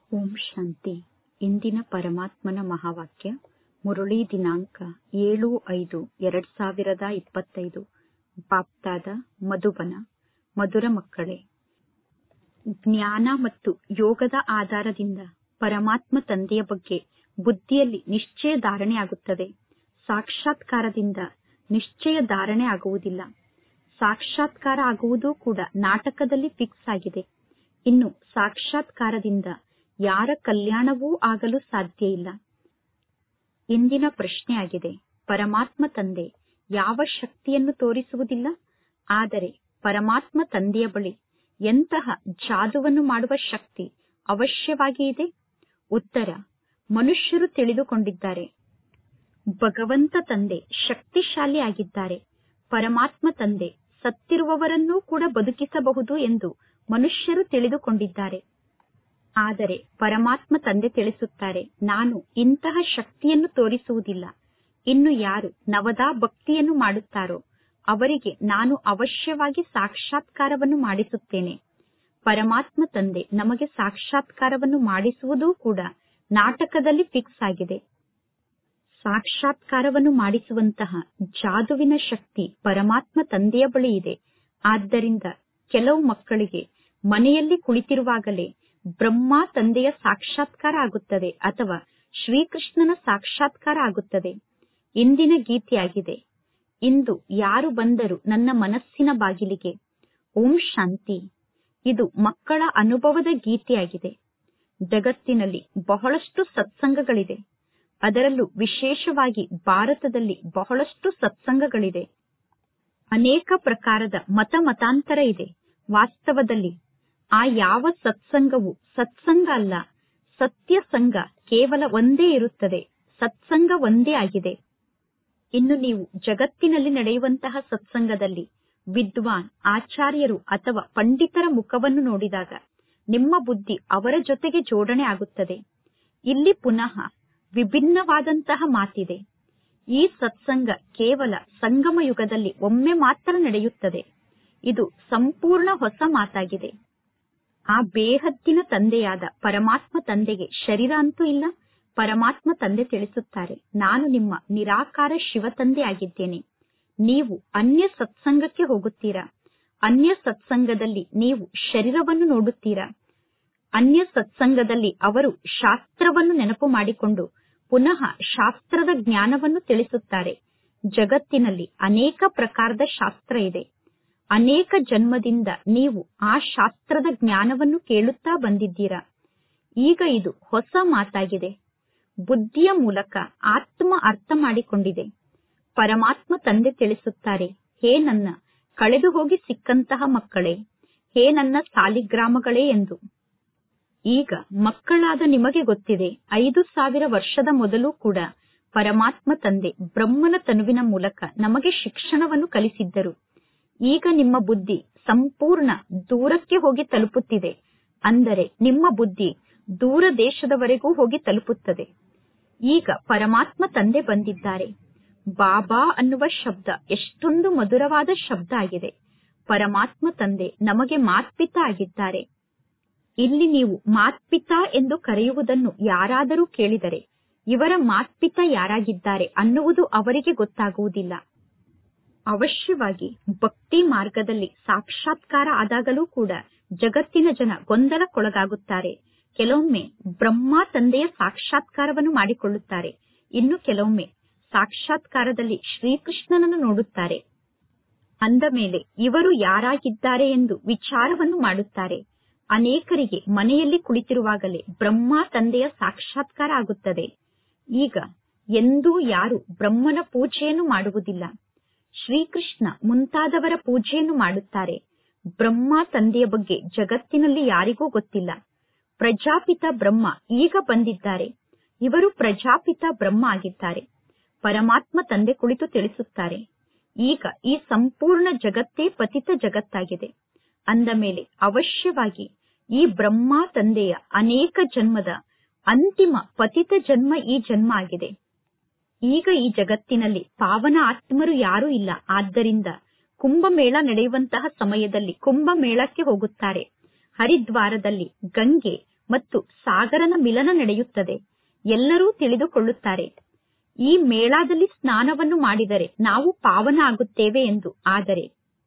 ಓಂ ಶಾಂತಿ ಇಂದಿನ ಪರಮಾತ್ಮನ ಮಹಾವಾಕ್ಯ ಮುರಳಿ ದಿನಾಂಕ ಏಳು ಐದು ಎರಡ್ ಸಾವಿರದ ಇಪ್ಪತ್ತೈದು ಬಾಪ್ದಾದ ಮಧುಬನ ಮಧುರ ಮಕ್ಕಳೇ ಜ್ಞಾನ ಮತ್ತು ಯೋಗದ ಆಧಾರದಿಂದ ಪರಮಾತ್ಮ ತಂದೆಯ ಬಗ್ಗೆ ಬುದ್ಧಿಯಲ್ಲಿ ನಿಶ್ಚಯ ಧಾರಣೆ ಆಗುತ್ತದೆ ಸಾಕ್ಷಾತ್ಕಾರದಿಂದ ನಿಶ್ಚಯ ಧಾರಣೆ ಆಗುವುದಿಲ್ಲ ಸಾಕ್ಷಾತ್ಕಾರ ಆಗುವುದೂ ಕೂಡ ನಾಟಕದಲ್ಲಿ ಫಿಕ್ಸ್ ಆಗಿದೆ ಇನ್ನು ಸಾಕ್ಷಾತ್ಕಾರದಿಂದ ಯಾರ ಕಲ್ಯಾಣವೂ ಆಗಲು ಸಾಧ್ಯ ಇಲ್ಲ ಇಂದಿನ ಪ್ರಶ್ನೆಯಾಗಿದೆ ಪರಮಾತ್ಮ ತಂದೆ ಯಾವ ಶಕ್ತಿಯನ್ನು ತೋರಿಸುವುದಿಲ್ಲ ಆದರೆ ಪರಮಾತ್ಮ ತಂದೆಯ ಬಳಿ ಎಂತಹ ಜಾದುವನ್ನು ಮಾಡುವ ಶಕ್ತಿ ಅವಶ್ಯವಾಗಿ ಇದೆ ಉತ್ತರ ಮನುಷ್ಯರು ತಿಳಿದುಕೊಂಡಿದ್ದಾರೆ ಭಗವಂತ ತಂದೆ ಶಕ್ತಿಶಾಲಿ ಆಗಿದ್ದಾರೆ ಪರಮಾತ್ಮ ತಂದೆ ಸತ್ತಿರುವವರನ್ನೂ ಕೂಡ ಬದುಕಿಸಬಹುದು ಎಂದು ಮನುಷ್ಯರು ತಿಳಿದುಕೊಂಡಿದ್ದಾರೆ ಆದರೆ ಪರಮಾತ್ಮ ತಂದೆ ತಿಳಿಸುತ್ತಾರೆ ನಾನು ಇಂತಹ ಶಕ್ತಿಯನ್ನು ತೋರಿಸುವುದಿಲ್ಲ ಇನ್ನು ಯಾರು ನವದಾ ಭಕ್ತಿಯನ್ನು ಮಾಡುತ್ತಾರೋ ಅವರಿಗೆ ನಾನು ಅವಶ್ಯವಾಗಿ ಸಾಕ್ಷಾತ್ಕಾರವನ್ನು ಮಾಡಿಸುತ್ತೇನೆ ಪರಮಾತ್ಮ ತಂದೆ ನಮಗೆ ಸಾಕ್ಷಾತ್ಕಾರವನ್ನು ಮಾಡಿಸುವುದೂ ಕೂಡ ನಾಟಕದಲ್ಲಿ ಫಿಕ್ಸ್ ಆಗಿದೆ ಸಾಕ್ಷಾತ್ಕಾರವನ್ನು ಮಾಡಿಸುವಂತಹ ಜಾದುವಿನ ಶಕ್ತಿ ಪರಮಾತ್ಮ ತಂದೆಯ ಬಳಿ ಇದೆ ಆದ್ದರಿಂದ ಕೆಲವು ಮಕ್ಕಳಿಗೆ ಮನೆಯಲ್ಲಿ ಕುಳಿತಿರುವಾಗಲೇ ಬ್ರಹ್ಮ ತಂದೆಯ ಸಾಕ್ಷಾತ್ಕಾರ ಆಗುತ್ತದೆ ಅಥವಾ ಶ್ರೀಕೃಷ್ಣನ ಸಾಕ್ಷಾತ್ಕಾರ ಆಗುತ್ತದೆ ಇಂದಿನ ಗೀತೆಯಾಗಿದೆ ಇಂದು ಯಾರು ಬಂದರು ನನ್ನ ಮನಸ್ಸಿನ ಬಾಗಿಲಿಗೆ ಓಂ ಶಾಂತಿ ಇದು ಮಕ್ಕಳ ಅನುಭವದ ಗೀತೆಯಾಗಿದೆ ಜಗತ್ತಿನಲ್ಲಿ ಬಹಳಷ್ಟು ಸತ್ಸಂಗಗಳಿದೆ ಅದರಲ್ಲೂ ವಿಶೇಷವಾಗಿ ಭಾರತದಲ್ಲಿ ಬಹಳಷ್ಟು ಸತ್ಸಂಗಗಳಿದೆ ಅನೇಕ ಪ್ರಕಾರದ ಮತ ಮತಾಂತರ ಇದೆ ವಾಸ್ತವದಲ್ಲಿ ಆ ಯಾವ ಸತ್ಸಂಗವು ಸತ್ಸಂಗ ಅಲ್ಲ ಸತ್ಯ ಸಂಘ ಕೇವಲ ಒಂದೇ ಇರುತ್ತದೆ ಸತ್ಸಂಗ ಒಂದೇ ಆಗಿದೆ ಇನ್ನು ನೀವು ಜಗತ್ತಿನಲ್ಲಿ ನಡೆಯುವಂತಹ ಸತ್ಸಂಗದಲ್ಲಿ ವಿದ್ವಾನ್ ಆಚಾರ್ಯರು ಅಥವಾ ಪಂಡಿತರ ಮುಖವನ್ನು ನೋಡಿದಾಗ ನಿಮ್ಮ ಬುದ್ಧಿ ಅವರ ಜೊತೆಗೆ ಜೋಡಣೆ ಆಗುತ್ತದೆ ಇಲ್ಲಿ ಪುನಃ ವಿಭಿನ್ನವಾದಂತಹ ಮಾತಿದೆ ಈ ಸತ್ಸಂಗ ಕೇವಲ ಸಂಗಮ ಯುಗದಲ್ಲಿ ಒಮ್ಮೆ ಮಾತ್ರ ನಡೆಯುತ್ತದೆ ಇದು ಸಂಪೂರ್ಣ ಹೊಸ ಮಾತಾಗಿದೆ ಆ ಬೇಹದ್ದಿನ ತಂದೆಯಾದ ಪರಮಾತ್ಮ ತಂದೆಗೆ ಶರೀರ ಅಂತೂ ಇಲ್ಲ ಪರಮಾತ್ಮ ತಂದೆ ತಿಳಿಸುತ್ತಾರೆ ನಾನು ನಿಮ್ಮ ನಿರಾಕಾರ ಶಿವ ತಂದೆ ಆಗಿದ್ದೇನೆ ನೀವು ಅನ್ಯ ಸತ್ಸಂಗಕ್ಕೆ ಹೋಗುತ್ತೀರಾ ಅನ್ಯ ಸತ್ಸಂಗದಲ್ಲಿ ನೀವು ಶರೀರವನ್ನು ನೋಡುತ್ತೀರಾ ಅನ್ಯ ಸತ್ಸಂಗದಲ್ಲಿ ಅವರು ಶಾಸ್ತ್ರವನ್ನು ನೆನಪು ಮಾಡಿಕೊಂಡು ಪುನಃ ಶಾಸ್ತ್ರದ ಜ್ಞಾನವನ್ನು ತಿಳಿಸುತ್ತಾರೆ ಜಗತ್ತಿನಲ್ಲಿ ಅನೇಕ ಪ್ರಕಾರದ ಶಾಸ್ತ್ರ ಇದೆ ಅನೇಕ ಜನ್ಮದಿಂದ ನೀವು ಆ ಶಾಸ್ತ್ರದ ಜ್ಞಾನವನ್ನು ಕೇಳುತ್ತಾ ಬಂದಿದ್ದೀರಾ ಈಗ ಇದು ಹೊಸ ಮಾತಾಗಿದೆ ಬುದ್ಧಿಯ ಮೂಲಕ ಆತ್ಮ ಅರ್ಥ ಮಾಡಿಕೊಂಡಿದೆ ಪರಮಾತ್ಮ ತಂದೆ ತಿಳಿಸುತ್ತಾರೆ ಹೇ ನನ್ನ ಕಳೆದು ಹೋಗಿ ಸಿಕ್ಕಂತಹ ಮಕ್ಕಳೇ ಹೇ ನನ್ನ ಸಾಲಿಗ್ರಾಮಗಳೇ ಎಂದು ಈಗ ಮಕ್ಕಳಾದ ನಿಮಗೆ ಗೊತ್ತಿದೆ ಐದು ಸಾವಿರ ವರ್ಷದ ಮೊದಲು ಕೂಡ ಪರಮಾತ್ಮ ತಂದೆ ಬ್ರಹ್ಮನ ತನುವಿನ ಮೂಲಕ ನಮಗೆ ಶಿಕ್ಷಣವನ್ನು ಕಲಿಸಿದ್ದರು ಈಗ ನಿಮ್ಮ ಬುದ್ಧಿ ಸಂಪೂರ್ಣ ದೂರಕ್ಕೆ ಹೋಗಿ ತಲುಪುತ್ತಿದೆ ಅಂದರೆ ನಿಮ್ಮ ಬುದ್ಧಿ ದೂರ ದೇಶದವರೆಗೂ ಹೋಗಿ ತಲುಪುತ್ತದೆ ಈಗ ಪರಮಾತ್ಮ ತಂದೆ ಬಂದಿದ್ದಾರೆ ಬಾಬಾ ಅನ್ನುವ ಶಬ್ದ ಎಷ್ಟೊಂದು ಮಧುರವಾದ ಶಬ್ದ ಆಗಿದೆ ಪರಮಾತ್ಮ ತಂದೆ ನಮಗೆ ಮಾತ್ಪಿತ ಆಗಿದ್ದಾರೆ ಇಲ್ಲಿ ನೀವು ಮಾತ್ಪಿತಾ ಎಂದು ಕರೆಯುವುದನ್ನು ಯಾರಾದರೂ ಕೇಳಿದರೆ ಇವರ ಮಾತ್ಪಿತ ಯಾರಾಗಿದ್ದಾರೆ ಅನ್ನುವುದು ಅವರಿಗೆ ಗೊತ್ತಾಗುವುದಿಲ್ಲ ಅವಶ್ಯವಾಗಿ ಭಕ್ತಿ ಮಾರ್ಗದಲ್ಲಿ ಸಾಕ್ಷಾತ್ಕಾರ ಆದಾಗಲೂ ಕೂಡ ಜಗತ್ತಿನ ಜನ ಗೊಂದಲಕ್ಕೊಳಗಾಗುತ್ತಾರೆ ಕೆಲವೊಮ್ಮೆ ಬ್ರಹ್ಮ ತಂದೆಯ ಸಾಕ್ಷಾತ್ಕಾರವನ್ನು ಮಾಡಿಕೊಳ್ಳುತ್ತಾರೆ ಇನ್ನು ಕೆಲವೊಮ್ಮೆ ಸಾಕ್ಷಾತ್ಕಾರದಲ್ಲಿ ಶ್ರೀಕೃಷ್ಣನನ್ನು ನೋಡುತ್ತಾರೆ ಅಂದ ಮೇಲೆ ಇವರು ಯಾರಾಗಿದ್ದಾರೆ ಎಂದು ವಿಚಾರವನ್ನು ಮಾಡುತ್ತಾರೆ ಅನೇಕರಿಗೆ ಮನೆಯಲ್ಲಿ ಕುಳಿತಿರುವಾಗಲೇ ಬ್ರಹ್ಮ ತಂದೆಯ ಸಾಕ್ಷಾತ್ಕಾರ ಆಗುತ್ತದೆ ಈಗ ಎಂದೂ ಯಾರು ಬ್ರಹ್ಮನ ಪೂಜೆಯನ್ನು ಮಾಡುವುದಿಲ್ಲ ಶ್ರೀಕೃಷ್ಣ ಮುಂತಾದವರ ಪೂಜೆಯನ್ನು ಮಾಡುತ್ತಾರೆ ಬ್ರಹ್ಮ ತಂದೆಯ ಬಗ್ಗೆ ಜಗತ್ತಿನಲ್ಲಿ ಯಾರಿಗೂ ಗೊತ್ತಿಲ್ಲ ಪ್ರಜಾಪಿತ ಬ್ರಹ್ಮ ಈಗ ಬಂದಿದ್ದಾರೆ ಇವರು ಪ್ರಜಾಪಿತ ಬ್ರಹ್ಮ ಆಗಿದ್ದಾರೆ ಪರಮಾತ್ಮ ತಂದೆ ಕುಳಿತು ತಿಳಿಸುತ್ತಾರೆ ಈಗ ಈ ಸಂಪೂರ್ಣ ಜಗತ್ತೇ ಪತಿತ ಜಗತ್ತಾಗಿದೆ ಅಂದ ಮೇಲೆ ಅವಶ್ಯವಾಗಿ ಈ ಬ್ರಹ್ಮ ತಂದೆಯ ಅನೇಕ ಜನ್ಮದ ಅಂತಿಮ ಪತಿತ ಜನ್ಮ ಈ ಜನ್ಮ ಆಗಿದೆ ಈಗ ಈ ಜಗತ್ತಿನಲ್ಲಿ ಪಾವನ ಆತ್ಮರು ಯಾರೂ ಇಲ್ಲ ಆದ್ದರಿಂದ ಕುಂಭಮೇಳ ನಡೆಯುವಂತಹ ಸಮಯದಲ್ಲಿ ಕುಂಭಮೇಳಕ್ಕೆ ಹೋಗುತ್ತಾರೆ ಹರಿದ್ವಾರದಲ್ಲಿ ಗಂಗೆ ಮತ್ತು ಸಾಗರನ ಮಿಲನ ನಡೆಯುತ್ತದೆ ಎಲ್ಲರೂ ತಿಳಿದುಕೊಳ್ಳುತ್ತಾರೆ ಈ ಮೇಳಾದಲ್ಲಿ ಸ್ನಾನವನ್ನು ಮಾಡಿದರೆ ನಾವು ಪಾವನ ಆಗುತ್ತೇವೆ ಎಂದು ಆದರೆ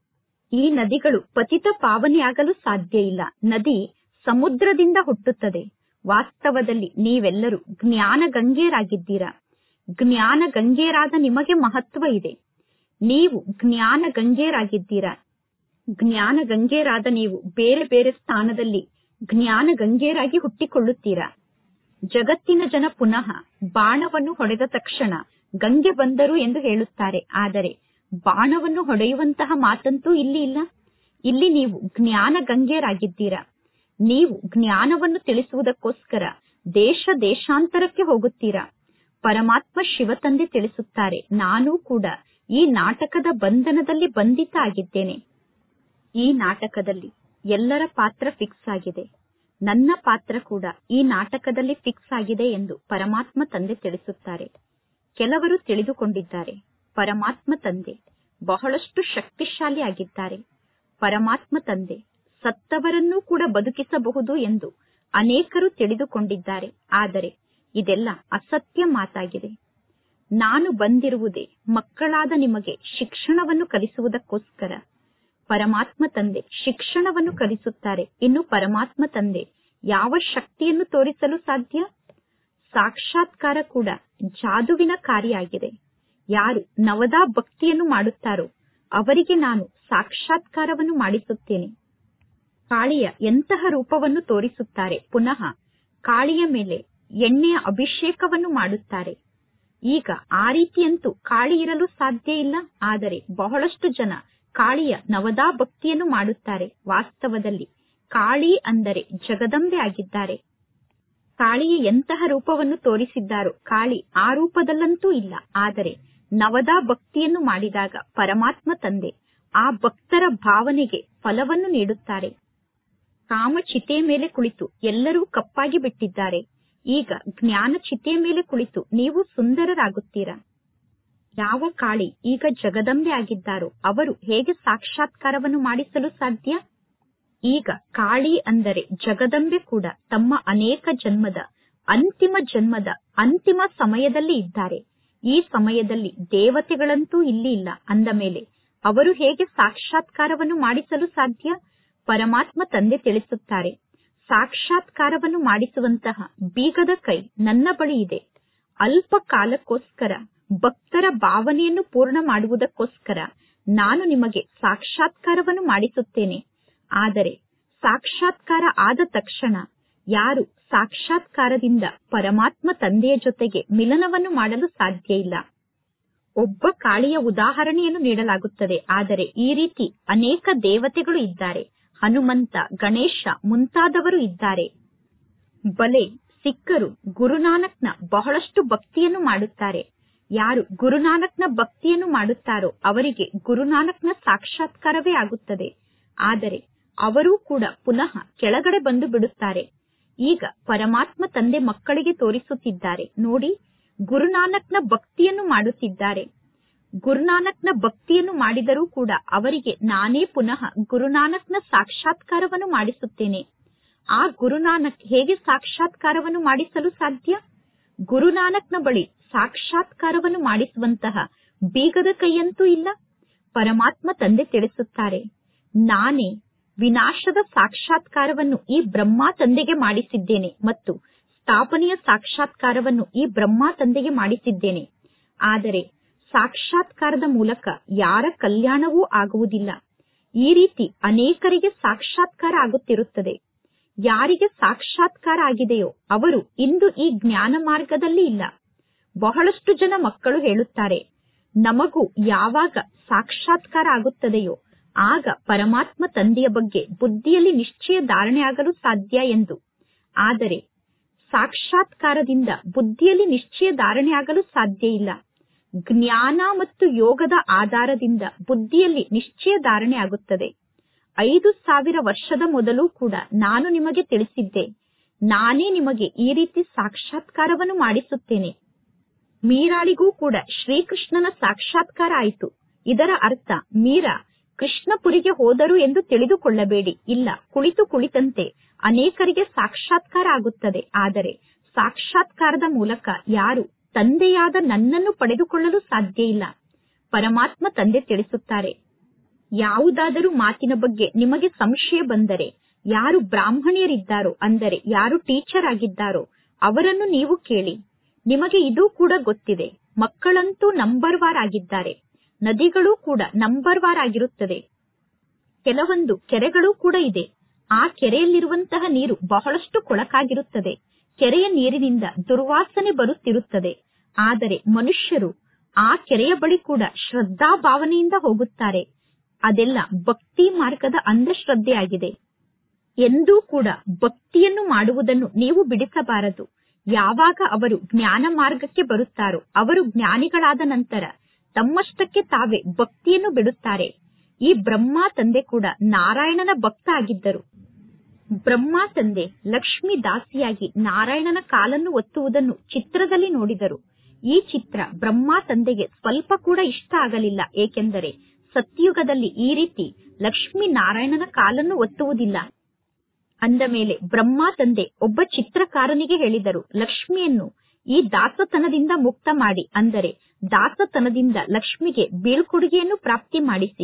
ಈ ನದಿಗಳು ಪತಿತ ಪಾವನೆಯಾಗಲು ಸಾಧ್ಯ ಇಲ್ಲ ನದಿ ಸಮುದ್ರದಿಂದ ಹುಟ್ಟುತ್ತದೆ ವಾಸ್ತವದಲ್ಲಿ ನೀವೆಲ್ಲರೂ ಜ್ಞಾನ ಗಂಗೆಯರಾಗಿದ್ದೀರಾ ಜ್ಞಾನ ಗಂಗೆಯರಾದ ನಿಮಗೆ ಮಹತ್ವ ಇದೆ ನೀವು ಜ್ಞಾನ ಗಂಗೆಯರಾಗಿದ್ದೀರಾ ಜ್ಞಾನ ಗಂಗೆಯರಾದ ನೀವು ಬೇರೆ ಬೇರೆ ಸ್ಥಾನದಲ್ಲಿ ಜ್ಞಾನ ಗಂಗೆಯರಾಗಿ ಹುಟ್ಟಿಕೊಳ್ಳುತ್ತೀರಾ ಜಗತ್ತಿನ ಜನ ಪುನಃ ಬಾಣವನ್ನು ಹೊಡೆದ ತಕ್ಷಣ ಗಂಗೆ ಬಂದರು ಎಂದು ಹೇಳುತ್ತಾರೆ ಆದರೆ ಬಾಣವನ್ನು ಹೊಡೆಯುವಂತಹ ಮಾತಂತೂ ಇಲ್ಲಿ ಇಲ್ಲ ಇಲ್ಲಿ ನೀವು ಜ್ಞಾನ ಗಂಗೆಯರಾಗಿದ್ದೀರಾ ನೀವು ಜ್ಞಾನವನ್ನು ತಿಳಿಸುವುದಕ್ಕೋಸ್ಕರ ದೇಶ ದೇಶಾಂತರಕ್ಕೆ ಹೋಗುತ್ತೀರಾ ಪರಮಾತ್ಮ ಶಿವ ತಂದೆ ತಿಳಿಸುತ್ತಾರೆ ನಾನು ಕೂಡ ಈ ನಾಟಕದ ಬಂಧನದಲ್ಲಿ ಬಂಧಿತ ಆಗಿದ್ದೇನೆ ಈ ನಾಟಕದಲ್ಲಿ ಎಲ್ಲರ ಪಾತ್ರ ಫಿಕ್ಸ್ ಆಗಿದೆ ನನ್ನ ಪಾತ್ರ ಕೂಡ ಈ ನಾಟಕದಲ್ಲಿ ಫಿಕ್ಸ್ ಆಗಿದೆ ಎಂದು ಪರಮಾತ್ಮ ತಂದೆ ತಿಳಿಸುತ್ತಾರೆ ಕೆಲವರು ತಿಳಿದುಕೊಂಡಿದ್ದಾರೆ ಪರಮಾತ್ಮ ತಂದೆ ಬಹಳಷ್ಟು ಶಕ್ತಿಶಾಲಿ ಆಗಿದ್ದಾರೆ ಪರಮಾತ್ಮ ತಂದೆ ಸತ್ತವರನ್ನೂ ಕೂಡ ಬದುಕಿಸಬಹುದು ಎಂದು ಅನೇಕರು ತಿಳಿದುಕೊಂಡಿದ್ದಾರೆ ಆದರೆ ಇದೆಲ್ಲ ಅಸತ್ಯ ಮಾತಾಗಿದೆ ನಾನು ಬಂದಿರುವುದೇ ಮಕ್ಕಳಾದ ನಿಮಗೆ ಶಿಕ್ಷಣವನ್ನು ಕಲಿಸುವುದಕ್ಕೋಸ್ಕರ ಪರಮಾತ್ಮ ತಂದೆ ಶಿಕ್ಷಣವನ್ನು ಕಲಿಸುತ್ತಾರೆ ಇನ್ನು ಪರಮಾತ್ಮ ತಂದೆ ಯಾವ ಶಕ್ತಿಯನ್ನು ತೋರಿಸಲು ಸಾಧ್ಯ ಸಾಕ್ಷಾತ್ಕಾರ ಕೂಡ ಜಾದುವಿನ ಕಾರ್ಯ ಆಗಿದೆ ಯಾರು ನವದಾ ಭಕ್ತಿಯನ್ನು ಮಾಡುತ್ತಾರೋ ಅವರಿಗೆ ನಾನು ಸಾಕ್ಷಾತ್ಕಾರವನ್ನು ಮಾಡಿಸುತ್ತೇನೆ ಕಾಳಿಯ ಎಂತಹ ರೂಪವನ್ನು ತೋರಿಸುತ್ತಾರೆ ಪುನಃ ಕಾಳಿಯ ಮೇಲೆ ಎಣ್ಣೆಯ ಅಭಿಷೇಕವನ್ನು ಮಾಡುತ್ತಾರೆ ಈಗ ಆ ರೀತಿಯಂತೂ ಕಾಳಿ ಇರಲು ಸಾಧ್ಯ ಇಲ್ಲ ಆದರೆ ಬಹಳಷ್ಟು ಜನ ಕಾಳಿಯ ನವದಾ ಭಕ್ತಿಯನ್ನು ಮಾಡುತ್ತಾರೆ ವಾಸ್ತವದಲ್ಲಿ ಕಾಳಿ ಅಂದರೆ ಜಗದಂಬೆ ಆಗಿದ್ದಾರೆ ಕಾಳಿಯ ಎಂತಹ ರೂಪವನ್ನು ತೋರಿಸಿದ್ದಾರೋ ಕಾಳಿ ಆ ರೂಪದಲ್ಲಂತೂ ಇಲ್ಲ ಆದರೆ ನವದಾ ಭಕ್ತಿಯನ್ನು ಮಾಡಿದಾಗ ಪರಮಾತ್ಮ ತಂದೆ ಆ ಭಕ್ತರ ಭಾವನೆಗೆ ಫಲವನ್ನು ನೀಡುತ್ತಾರೆ ಕಾಮ ಚಿತೆ ಮೇಲೆ ಕುಳಿತು ಎಲ್ಲರೂ ಕಪ್ಪಾಗಿ ಬಿಟ್ಟಿದ್ದಾರೆ ಈಗ ಜ್ಞಾನ ಚಿತೆ ಮೇಲೆ ಕುಳಿತು ನೀವು ಸುಂದರರಾಗುತ್ತೀರಾ ಯಾವ ಕಾಳಿ ಈಗ ಜಗದಂಬೆ ಆಗಿದ್ದಾರೋ ಅವರು ಹೇಗೆ ಸಾಕ್ಷಾತ್ಕಾರವನ್ನು ಮಾಡಿಸಲು ಸಾಧ್ಯ ಈಗ ಕಾಳಿ ಅಂದರೆ ಜಗದಂಬೆ ಕೂಡ ತಮ್ಮ ಅನೇಕ ಜನ್ಮದ ಅಂತಿಮ ಜನ್ಮದ ಅಂತಿಮ ಸಮಯದಲ್ಲಿ ಇದ್ದಾರೆ ಈ ಸಮಯದಲ್ಲಿ ದೇವತೆಗಳಂತೂ ಇಲ್ಲಿ ಇಲ್ಲ ಅಂದ ಮೇಲೆ ಅವರು ಹೇಗೆ ಸಾಕ್ಷಾತ್ಕಾರವನ್ನು ಮಾಡಿಸಲು ಸಾಧ್ಯ ಪರಮಾತ್ಮ ತಂದೆ ತಿಳಿಸುತ್ತಾರೆ ಸಾಕ್ಷಾತ್ಕಾರವನ್ನು ಮಾಡಿಸುವಂತಹ ಬೀಗದ ಕೈ ನನ್ನ ಬಳಿ ಇದೆ ಅಲ್ಪ ಕಾಲಕ್ಕೋಸ್ಕರ ಭಕ್ತರ ಭಾವನೆಯನ್ನು ಪೂರ್ಣ ಮಾಡುವುದಕ್ಕೋಸ್ಕರ ನಾನು ನಿಮಗೆ ಸಾಕ್ಷಾತ್ಕಾರವನ್ನು ಮಾಡಿಸುತ್ತೇನೆ ಆದರೆ ಸಾಕ್ಷಾತ್ಕಾರ ಆದ ತಕ್ಷಣ ಯಾರು ಸಾಕ್ಷಾತ್ಕಾರದಿಂದ ಪರಮಾತ್ಮ ತಂದೆಯ ಜೊತೆಗೆ ಮಿಲನವನ್ನು ಮಾಡಲು ಸಾಧ್ಯ ಇಲ್ಲ ಒಬ್ಬ ಕಾಳಿಯ ಉದಾಹರಣೆಯನ್ನು ನೀಡಲಾಗುತ್ತದೆ ಆದರೆ ಈ ರೀತಿ ಅನೇಕ ದೇವತೆಗಳು ಇದ್ದಾರೆ ಹನುಮಂತ ಗಣೇಶ ಮುಂತಾದವರು ಇದ್ದಾರೆ ಬಲೆ ಸಿಕ್ಕರು ಗುರುನಾನಕ್ನ ಬಹಳಷ್ಟು ಭಕ್ತಿಯನ್ನು ಮಾಡುತ್ತಾರೆ ಯಾರು ಗುರುನಾನಕ್ನ ಭಕ್ತಿಯನ್ನು ಮಾಡುತ್ತಾರೋ ಅವರಿಗೆ ಗುರುನಾನಕ್ನ ಸಾಕ್ಷಾತ್ಕಾರವೇ ಆಗುತ್ತದೆ ಆದರೆ ಅವರೂ ಕೂಡ ಪುನಃ ಕೆಳಗಡೆ ಬಂದು ಬಿಡುತ್ತಾರೆ ಈಗ ಪರಮಾತ್ಮ ತಂದೆ ಮಕ್ಕಳಿಗೆ ತೋರಿಸುತ್ತಿದ್ದಾರೆ ನೋಡಿ ಗುರುನಾನಕ್ನ ಭಕ್ತಿಯನ್ನು ಮಾಡುತ್ತಿದ್ದಾರೆ ಗುರುನಾನಕ್ನ ಭಕ್ತಿಯನ್ನು ಮಾಡಿದರೂ ಕೂಡ ಅವರಿಗೆ ನಾನೇ ಪುನಃ ಗುರುನಾನಕ್ನ ಸಾಕ್ಷಾತ್ಕಾರವನ್ನು ಮಾಡಿಸುತ್ತೇನೆ ಆ ಗುರುನಾನಕ್ ಹೇಗೆ ಸಾಕ್ಷಾತ್ಕಾರವನ್ನು ಮಾಡಿಸಲು ಸಾಧ್ಯ ಗುರುನಾನಕ್ನ ಬಳಿ ಸಾಕ್ಷಾತ್ಕಾರವನ್ನು ಮಾಡಿಸುವಂತಹ ಬೀಗದ ಕೈಯಂತೂ ಇಲ್ಲ ಪರಮಾತ್ಮ ತಂದೆ ತಿಳಿಸುತ್ತಾರೆ ನಾನೇ ವಿನಾಶದ ಸಾಕ್ಷಾತ್ಕಾರವನ್ನು ಈ ಬ್ರಹ್ಮ ತಂದೆಗೆ ಮಾಡಿಸಿದ್ದೇನೆ ಮತ್ತು ಸ್ಥಾಪನೆಯ ಸಾಕ್ಷಾತ್ಕಾರವನ್ನು ಈ ಬ್ರಹ್ಮ ತಂದೆಗೆ ಮಾಡಿಸಿದ್ದೇನೆ ಆದರೆ ಸಾಕ್ಷಾತ್ಕಾರದ ಮೂಲಕ ಯಾರ ಕಲ್ಯಾಣವೂ ಆಗುವುದಿಲ್ಲ ಈ ರೀತಿ ಅನೇಕರಿಗೆ ಸಾಕ್ಷಾತ್ಕಾರ ಆಗುತ್ತಿರುತ್ತದೆ ಯಾರಿಗೆ ಸಾಕ್ಷಾತ್ಕಾರ ಆಗಿದೆಯೋ ಅವರು ಇಂದು ಈ ಜ್ಞಾನ ಮಾರ್ಗದಲ್ಲಿ ಇಲ್ಲ ಬಹಳಷ್ಟು ಜನ ಮಕ್ಕಳು ಹೇಳುತ್ತಾರೆ ನಮಗೂ ಯಾವಾಗ ಸಾಕ್ಷಾತ್ಕಾರ ಆಗುತ್ತದೆಯೋ ಆಗ ಪರಮಾತ್ಮ ತಂದೆಯ ಬಗ್ಗೆ ಬುದ್ಧಿಯಲ್ಲಿ ನಿಶ್ಚಯ ಧಾರಣೆ ಆಗಲು ಸಾಧ್ಯ ಎಂದು ಆದರೆ ಸಾಕ್ಷಾತ್ಕಾರದಿಂದ ಬುದ್ಧಿಯಲ್ಲಿ ನಿಶ್ಚಯ ಧಾರಣೆ ಆಗಲು ಸಾಧ್ಯ ಇಲ್ಲ ಜ್ಞಾನ ಮತ್ತು ಯೋಗದ ಆಧಾರದಿಂದ ಬುದ್ಧಿಯಲ್ಲಿ ನಿಶ್ಚಯ ಧಾರಣೆ ಆಗುತ್ತದೆ ಐದು ಸಾವಿರ ವರ್ಷದ ಮೊದಲು ಕೂಡ ನಾನು ನಿಮಗೆ ತಿಳಿಸಿದ್ದೆ ನಾನೇ ನಿಮಗೆ ಈ ರೀತಿ ಸಾಕ್ಷಾತ್ಕಾರವನ್ನು ಮಾಡಿಸುತ್ತೇನೆ ಮೀರಾಳಿಗೂ ಕೂಡ ಶ್ರೀಕೃಷ್ಣನ ಸಾಕ್ಷಾತ್ಕಾರ ಆಯಿತು ಇದರ ಅರ್ಥ ಮೀರಾ ಕೃಷ್ಣಪುರಿಗೆ ಹೋದರು ಎಂದು ತಿಳಿದುಕೊಳ್ಳಬೇಡಿ ಇಲ್ಲ ಕುಳಿತು ಕುಳಿತಂತೆ ಅನೇಕರಿಗೆ ಸಾಕ್ಷಾತ್ಕಾರ ಆಗುತ್ತದೆ ಆದರೆ ಸಾಕ್ಷಾತ್ಕಾರದ ಮೂಲಕ ಯಾರು ತಂದೆಯಾದ ನನ್ನನ್ನು ಪಡೆದುಕೊಳ್ಳಲು ಸಾಧ್ಯ ಇಲ್ಲ ಪರಮಾತ್ಮ ತಂದೆ ತಿಳಿಸುತ್ತಾರೆ ಯಾವುದಾದರೂ ಮಾತಿನ ಬಗ್ಗೆ ನಿಮಗೆ ಸಂಶಯ ಬಂದರೆ ಯಾರು ಬ್ರಾಹ್ಮಣಿಯರಿದ್ದಾರೋ ಅಂದರೆ ಯಾರು ಟೀಚರ್ ಆಗಿದ್ದಾರೋ ಅವರನ್ನು ನೀವು ಕೇಳಿ ನಿಮಗೆ ಇದು ಕೂಡ ಗೊತ್ತಿದೆ ಮಕ್ಕಳಂತೂ ನಂಬರ್ ವಾರ್ ಆಗಿದ್ದಾರೆ ನದಿಗಳು ಕೂಡ ನಂಬರ್ ವಾರ್ ಆಗಿರುತ್ತದೆ ಕೆಲವೊಂದು ಕೆರೆಗಳು ಕೂಡ ಇದೆ ಆ ಕೆರೆಯಲ್ಲಿರುವಂತಹ ನೀರು ಬಹಳಷ್ಟು ಕೊಳಕಾಗಿರುತ್ತದೆ ಕೆರೆಯ ನೀರಿನಿಂದ ದುರ್ವಾಸನೆ ಬರುತ್ತಿರುತ್ತದೆ ಆದರೆ ಮನುಷ್ಯರು ಆ ಕೆರೆಯ ಬಳಿ ಕೂಡ ಶ್ರದ್ಧಾ ಭಾವನೆಯಿಂದ ಹೋಗುತ್ತಾರೆ ಅದೆಲ್ಲ ಭಕ್ತಿ ಮಾರ್ಗದ ಅಂಧಶ್ರದ್ಧೆಯಾಗಿದೆ ಎಂದೂ ಕೂಡ ಭಕ್ತಿಯನ್ನು ಮಾಡುವುದನ್ನು ನೀವು ಬಿಡಿಸಬಾರದು ಯಾವಾಗ ಅವರು ಜ್ಞಾನ ಮಾರ್ಗಕ್ಕೆ ಬರುತ್ತಾರೋ ಅವರು ಜ್ಞಾನಿಗಳಾದ ನಂತರ ತಮ್ಮಷ್ಟಕ್ಕೆ ತಾವೇ ಭಕ್ತಿಯನ್ನು ಬಿಡುತ್ತಾರೆ ಈ ಬ್ರಹ್ಮ ತಂದೆ ಕೂಡ ನಾರಾಯಣನ ಭಕ್ತ ಆಗಿದ್ದರು ಬ್ರಹ್ಮ ತಂದೆ ಲಕ್ಷ್ಮಿ ದಾಸಿಯಾಗಿ ನಾರಾಯಣನ ಕಾಲನ್ನು ಒತ್ತುವುದನ್ನು ಚಿತ್ರದಲ್ಲಿ ನೋಡಿದರು ಈ ಚಿತ್ರ ಬ್ರಹ್ಮ ತಂದೆಗೆ ಸ್ವಲ್ಪ ಕೂಡ ಇಷ್ಟ ಆಗಲಿಲ್ಲ ಏಕೆಂದರೆ ಸತ್ಯುಗದಲ್ಲಿ ಈ ರೀತಿ ಲಕ್ಷ್ಮೀ ನಾರಾಯಣನ ಕಾಲನ್ನು ಒತ್ತುವುದಿಲ್ಲ ಅಂದ ಮೇಲೆ ಬ್ರಹ್ಮ ತಂದೆ ಒಬ್ಬ ಚಿತ್ರಕಾರನಿಗೆ ಹೇಳಿದರು ಲಕ್ಷ್ಮಿಯನ್ನು ಈ ದಾಸತನದಿಂದ ಮುಕ್ತ ಮಾಡಿ ಅಂದರೆ ದಾಸತನದಿಂದ ಲಕ್ಷ್ಮಿಗೆ ಬೀಳ್ಕೊಡುಗೆಯನ್ನು ಪ್ರಾಪ್ತಿ ಮಾಡಿಸಿ